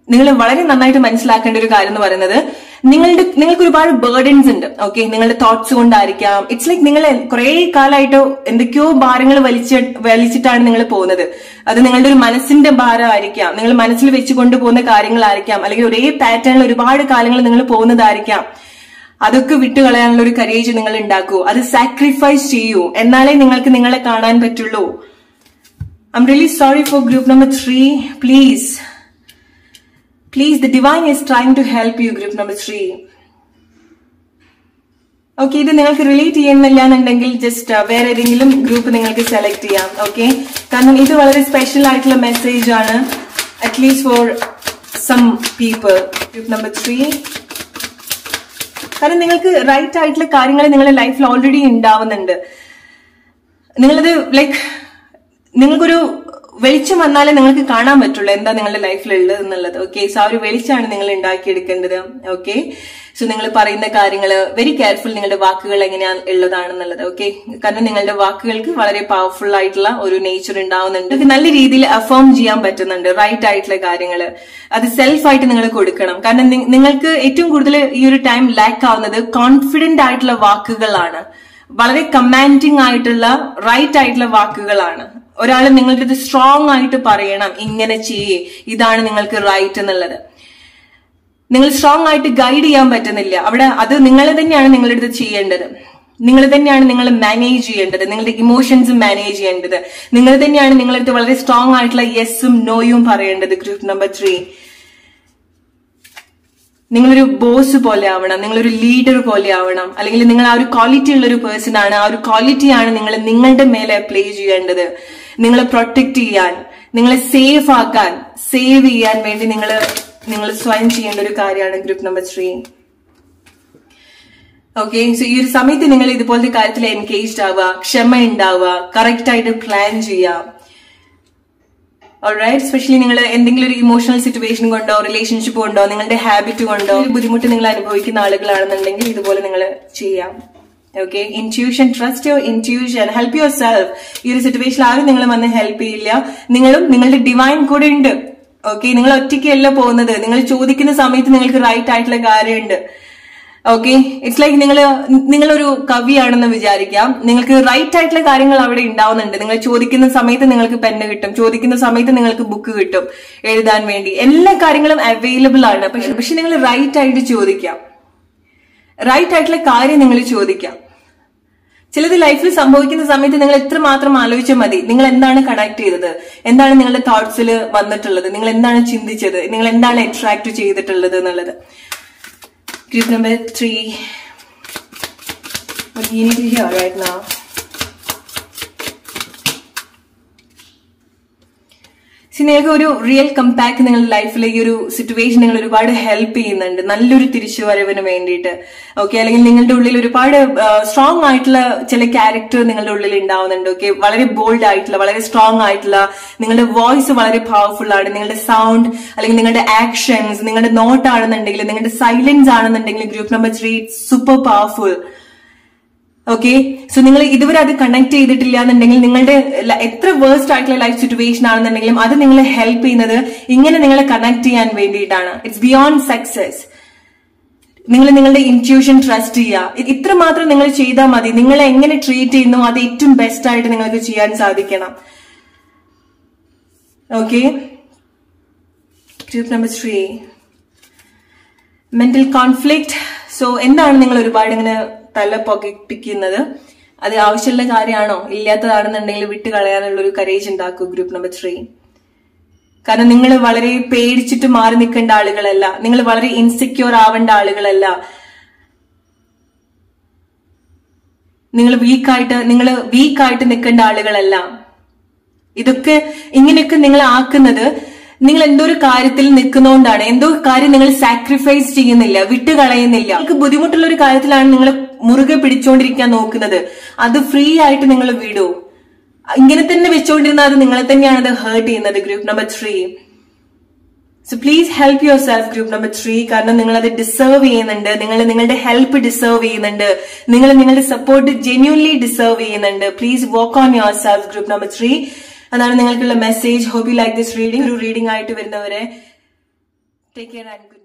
നിങ്ങൾ വളരെ നന്നായിട്ട് മനസ്സിലാക്കേണ്ട ഒരു കാര്യം എന്ന് പറയുന്നത് നിങ്ങളുടെ നിങ്ങൾക്ക് ഒരുപാട് ബേർഡൻസ് ഉണ്ട് ഓക്കെ നിങ്ങളുടെ തോട്ട്സ് കൊണ്ടായിരിക്കാം ഇറ്റ്സ് ലൈക്ക് നിങ്ങൾ കുറെ കാലമായിട്ട് എന്തൊക്കെയോ ഭാരങ്ങൾ വലിച്ച വലിച്ചിട്ടാണ് നിങ്ങൾ പോകുന്നത് അത് നിങ്ങളുടെ ഒരു മനസ്സിന്റെ ഭാരമായിരിക്കാം നിങ്ങൾ മനസ്സിൽ വെച്ച് കൊണ്ടുപോകുന്ന കാര്യങ്ങളായിരിക്കാം അല്ലെങ്കിൽ ഒരേ പാറ്റേണിൽ ഒരുപാട് കാലങ്ങൾ നിങ്ങൾ പോകുന്നതായിരിക്കാം അതൊക്കെ വിട്ടുകളയാനുള്ള ഒരു കരേജ് നിങ്ങൾ ഉണ്ടാക്കൂ അത് സാക്രിഫൈസ് ചെയ്യൂ എന്നാലേ നിങ്ങൾക്ക് നിങ്ങളെ കാണാൻ പറ്റുള്ളൂ I'm really sorry for group number three please please the divine is trying to help you group number three okay ഇത് നിങ്ങൾക്ക് റിലേറ്റ് ചെയ്യുന്നില്ല എന്നുണ്ടെങ്കിൽ ജസ്റ്റ് വേറെ ഏതെങ്കിലും ഗ്രൂപ്പ് നിങ്ങൾക്ക് സെലക്ട് ചെയ്യാം ഓക്കെ കാരണം ഇത് വളരെ സ്പെഷ്യൽ ആയിട്ടുള്ള മെസ്സേജ് ആണ് at least for some people group number three കാരണം നിങ്ങൾക്ക് റൈറ്റ് ആയിട്ടുള്ള കാര്യങ്ങൾ നിങ്ങളുടെ ലൈഫിൽ ഓൾറെഡി ഉണ്ടാവുന്നുണ്ട് നിങ്ങളത് ലൈക്ക് നിങ്ങൾക്കൊരു വെളിച്ചം വന്നാലേ നിങ്ങൾക്ക് കാണാൻ പറ്റുള്ളൂ എന്താ നിങ്ങളുടെ ലൈഫിൽ ഉള്ളത് എന്നുള്ളത് ഓക്കെ സോ ആ ഒരു വെളിച്ചമാണ് നിങ്ങൾ ഉണ്ടാക്കിയെടുക്കേണ്ടത് ഓക്കെ സോ നിങ്ങൾ പറയുന്ന കാര്യങ്ങൾ വെരി കെയർഫുൾ നിങ്ങളുടെ വാക്കുകൾ എങ്ങനെയാണ് ഉള്ളതാണെന്നുള്ളത് ഓക്കെ കാരണം നിങ്ങളുടെ വാക്കുകൾക്ക് വളരെ പവർഫുൾ ആയിട്ടുള്ള ഒരു നേച്ചർ ഉണ്ടാവുന്നുണ്ട് ഇത് നല്ല രീതിയിൽ അഫേം ചെയ്യാൻ പറ്റുന്നുണ്ട് റൈറ്റ് ആയിട്ടുള്ള കാര്യങ്ങൾ അത് സെൽഫ് ആയിട്ട് നിങ്ങൾ കൊടുക്കണം കാരണം നി- നിങ്ങൾക്ക് ഏറ്റവും കൂടുതൽ ഈ ഒരു ടൈം ലാക്ക് ആവുന്നത് കോൺഫിഡന്റ് ആയിട്ടുള്ള വാക്കുകളാണ് വളരെ കമാൻഡിങ് ആയിട്ടുള്ള റൈറ്റ് ആയിട്ടുള്ള വാക്കുകളാണ് ഒരാൾ നിങ്ങളുടെ ഇത് സ്ട്രോങ് ആയിട്ട് പറയണം ഇങ്ങനെ ചെയ്യേ ഇതാണ് നിങ്ങൾക്ക് റൈറ്റ് എന്നുള്ളത് നിങ്ങൾ സ്ട്രോങ് ആയിട്ട് ഗൈഡ് ചെയ്യാൻ പറ്റുന്നില്ല അവിടെ അത് നിങ്ങൾ തന്നെയാണ് നിങ്ങളുടെ അടുത്ത് ചെയ്യേണ്ടത് നിങ്ങൾ തന്നെയാണ് നിങ്ങൾ മാനേജ് ചെയ്യേണ്ടത് നിങ്ങളുടെ ഇമോഷൻസ് മാനേജ് ചെയ്യേണ്ടത് നിങ്ങൾ തന്നെയാണ് നിങ്ങളുടെ അടുത്ത് വളരെ സ്ട്രോങ് ആയിട്ടുള്ള യെസ്സും നോയും പറയേണ്ടത് ഗ്രൂപ്പ് നമ്പർ ത്രീ നിങ്ങളൊരു ബോസ് പോലെ ആവണം നിങ്ങളൊരു ലീഡർ പോലെ ആവണം അല്ലെങ്കിൽ നിങ്ങൾ ആ ഒരു ക്വാളിറ്റി ഉള്ള ഒരു പേഴ്സൺ ആണ് ആ ഒരു ക്വാളിറ്റിയാണ് നിങ്ങൾ നിങ്ങളുടെ മേലെ അപ്ലൈ ചെയ്യേണ്ടത് നിങ്ങളെ പ്രൊട്ടക്ട് ചെയ്യാൻ നിങ്ങളെ സേഫ് ആക്കാൻ സേവ് ചെയ്യാൻ വേണ്ടി നിങ്ങൾ നിങ്ങൾ സ്വയം ചെയ്യേണ്ട ഒരു കാര്യമാണ് group number three okay so ഈ ഒരു സമയത്ത് നിങ്ങൾ ഇതുപോലത്തെ കാര്യത്തിൽ എൻഗേജ്ഡ് ആവുക ക്ഷമ ഉണ്ടാവുക കറക്റ്റ് ആയിട്ട് പ്ലാൻ ചെയ്യുക ഓൾറൈറ്റ് സ്പെഷ്യലി നിങ്ങൾ എന്തെങ്കിലും ഒരു ഇമോഷണൽ സിറ്റുവേഷൻ കൊണ്ടോ റിലേഷൻഷിപ്പ് കൊണ്ടോ നിങ്ങളുടെ ഹാബിറ്റ് കൊണ്ടോ ഒരു ബുദ്ധിമുട്ട് നിങ്ങൾ അനുഭവിക്കുന്ന ആളുകളാണെന്നുണ്ടെങ്കിൽ ഇതുപോലെ നിങ്ങൾ ചെയ്യാം okay intuition trust your intuition help yourself ഈ ഒരു സിറ്റുവേഷനിൽ ആരും നിങ്ങളെ വന്ന് ഹെൽപ്പ് ചെയ്യില്ല നിങ്ങളും നിങ്ങളുടെ ഡിവൈൻ കൂടെ ഉണ്ട് ഓക്കെ നിങ്ങൾ ഒറ്റയ്ക്കല്ല പോകുന്നത് നിങ്ങൾ ചോദിക്കുന്ന സമയത്ത് നിങ്ങൾക്ക് റൈറ്റ് ആയിട്ടുള്ള കാര്യമുണ്ട് ഓക്കെ ഇറ്റ്സ് ലൈക്ക് നിങ്ങൾ നിങ്ങളൊരു കവിയാണെന്ന് വിചാരിക്കാം നിങ്ങൾക്ക് റൈറ്റ് ആയിട്ടുള്ള കാര്യങ്ങൾ അവിടെ ഉണ്ടാവുന്നുണ്ട് നിങ്ങൾ ചോദിക്കുന്ന സമയത്ത് നിങ്ങൾക്ക് പെണ്ണ് കിട്ടും ചോദിക്കുന്ന സമയത്ത് നിങ്ങൾക്ക് ബുക്ക് കിട്ടും എഴുതാൻ വേണ്ടി എല്ലാ കാര്യങ്ങളും അവൈലബിൾ ആണ് പക്ഷെ പക്ഷെ നിങ്ങൾ റൈറ്റ് ആയിട്ട് ചോദിക്കാം റൈറ്റ് ആയിട്ടുള്ള കാര്യം നിങ്ങൾ ചോദിക്കാം ചിലത് ലൈഫിൽ സംഭവിക്കുന്ന സമയത്ത് നിങ്ങൾ എത്രമാത്രം ആലോചിച്ചാൽ മതി നിങ്ങൾ എന്താണ് കണക്ട് ചെയ്തത് എന്താണ് നിങ്ങളുടെ തോട്ട്സിൽ വന്നിട്ടുള്ളത് നിങ്ങൾ എന്താണ് ചിന്തിച്ചത് നിങ്ങൾ എന്താണ് അട്രാക്ട് ചെയ്തിട്ടുള്ളത് എന്നുള്ളത് Group number three. What do you need to hear right now? See നിങ്ങൾക്ക് ഒരു റിയൽ കമ്പാക്ട് നിങ്ങളുടെ ലൈഫിൽ ഈ ഒരു സിറ്റുവേഷൻ നിങ്ങൾ ഒരുപാട് ഹെൽപ്പ് ചെയ്യുന്നുണ്ട് നല്ലൊരു തിരിച്ചുവരവിന് വേണ്ടിയിട്ട് ഓക്കെ അല്ലെങ്കിൽ നിങ്ങളുടെ ഉള്ളിൽ ഒരുപാട് സ്ട്രോങ് ആയിട്ടുള്ള ചില ക്യാരക്ടർ നിങ്ങളുടെ ഉള്ളിൽ ഉണ്ടാവുന്നുണ്ട് ഓക്കെ വളരെ ബോൾഡ് ആയിട്ടുള്ള വളരെ സ്ട്രോങ് ആയിട്ടുള്ള നിങ്ങളുടെ വോയിസ് വളരെ പവർഫുൾ ആണ് നിങ്ങളുടെ സൗണ്ട് അല്ലെങ്കിൽ നിങ്ങളുടെ ആക്ഷൻസ് നിങ്ങളുടെ നോട്ട് ആണെന്നുണ്ടെങ്കിൽ നിങ്ങളുടെ സൈലൻസ് ആണെന്നുണ്ടെങ്കിൽ group number three super powerful okay so നിങ്ങൾ ഇതുവരെ അത് കണക്ട് ചെയ്തിട്ടില്ല എന്നുണ്ടെങ്കിൽ നിങ്ങളുടെ ല- എത്ര വേഴ്സ്റ്റ് ആയിട്ടുള്ള ലൈഫ് സിറ്റുവേഷൻ ആണെന്നുണ്ടെങ്കിലും അത് നിങ്ങളെ ഹെൽപ്പ് ചെയ്യുന്നത് ഇങ്ങനെ നിങ്ങളെ കണക്ട് ചെയ്യാൻ വേണ്ടിയിട്ടാണ് ഇറ്റ്സ് ബിയോണ്ട് സക്സസ് നിങ്ങൾ നിങ്ങളുടെ ഇൻറ്റ്യൂഷൻ ട്രസ്റ്റ് ചെയ്യുക ഇത് ഇത്ര മാത്രം നിങ്ങൾ ചെയ്താൽ മതി നിങ്ങളെ എങ്ങനെ ട്രീറ്റ് ചെയ്യുന്നു അത് ഏറ്റവും ബെസ്റ്റ് ആയിട്ട് നിങ്ങൾക്ക് ചെയ്യാൻ സാധിക്കണം okay group number three mental conflict so എന്താണ് നിങ്ങൾ ഒരുപാട് ഇങ്ങനെ തല പുകപ്പിക്കുന്നത് അത് ആവശ്യമുള്ള കാര്യമാണോ ഇല്ലാത്തതാണെന്നുണ്ടെങ്കിൽ വിട്ട് കളയാനുള്ള ഒരു കരേജ് ഉണ്ടാക്കൂ ഗ്രൂപ്പ് നമ്പർ ത്രീ കാരണം നിങ്ങൾ വളരെ പേടിച്ചിട്ട് മാറി നിൽക്കേണ്ട ആളുകളല്ല നിങ്ങൾ വളരെ ഇൻസെക്യൂർ ആവേണ്ട ആളുകളല്ല നിങ്ങൾ വീക്കായിട്ട് നിങ്ങൾ വീക്കായിട്ട് നിൽക്കേണ്ട ആളുകളല്ല ഇതൊക്കെ ഇങ്ങനെയൊക്കെ നിങ്ങൾ ആക്കുന്നത് നിങ്ങൾ എന്തോ ഒരു കാര്യത്തിൽ നിൽക്കുന്നതുകൊണ്ടാണ് എന്തോ കാര്യം നിങ്ങൾ സാക്രിഫൈസ് ചെയ്യുന്നില്ല വിട്ടുകളയുന്നില്ല നിങ്ങൾക്ക് ബുദ്ധിമുട്ടുള്ള ഒരു കാര്യത്തിലാണ് നിങ്ങൾ മുറുകെ പിടിച്ചോണ്ടിരിക്കാൻ നോക്കുന്നത് അത് ഫ്രീ ആയിട്ട് നിങ്ങൾ വിടൂ ഇങ്ങനെ തന്നെ വെച്ചോണ്ടിരുന്നാൽ അത് നിങ്ങളെ തന്നെയാണ് അത് ഹേർട്ട് ചെയ്യുന്നത് group number three so please help yourself group number three കാരണം നിങ്ങൾ അത് ഡിസേർവ് ചെയ്യുന്നുണ്ട് നിങ്ങൾ നിങ്ങളുടെ ഹെൽപ്പ് ഡിസേർവ് ചെയ്യുന്നുണ്ട് നിങ്ങൾ നിങ്ങളുടെ സപ്പോർട്ട് ജെന്യൂൻലി ഡിസേർവ് ചെയ്യുന്നുണ്ട് please work on yourself group number three അതാണ് നിങ്ങൾക്കുള്ള message hope you like this reading ഒരു റീഡിംഗ് ആയിട്ട് വരുന്നവരെ ടേക്ക് കെയർ ആൻഡ്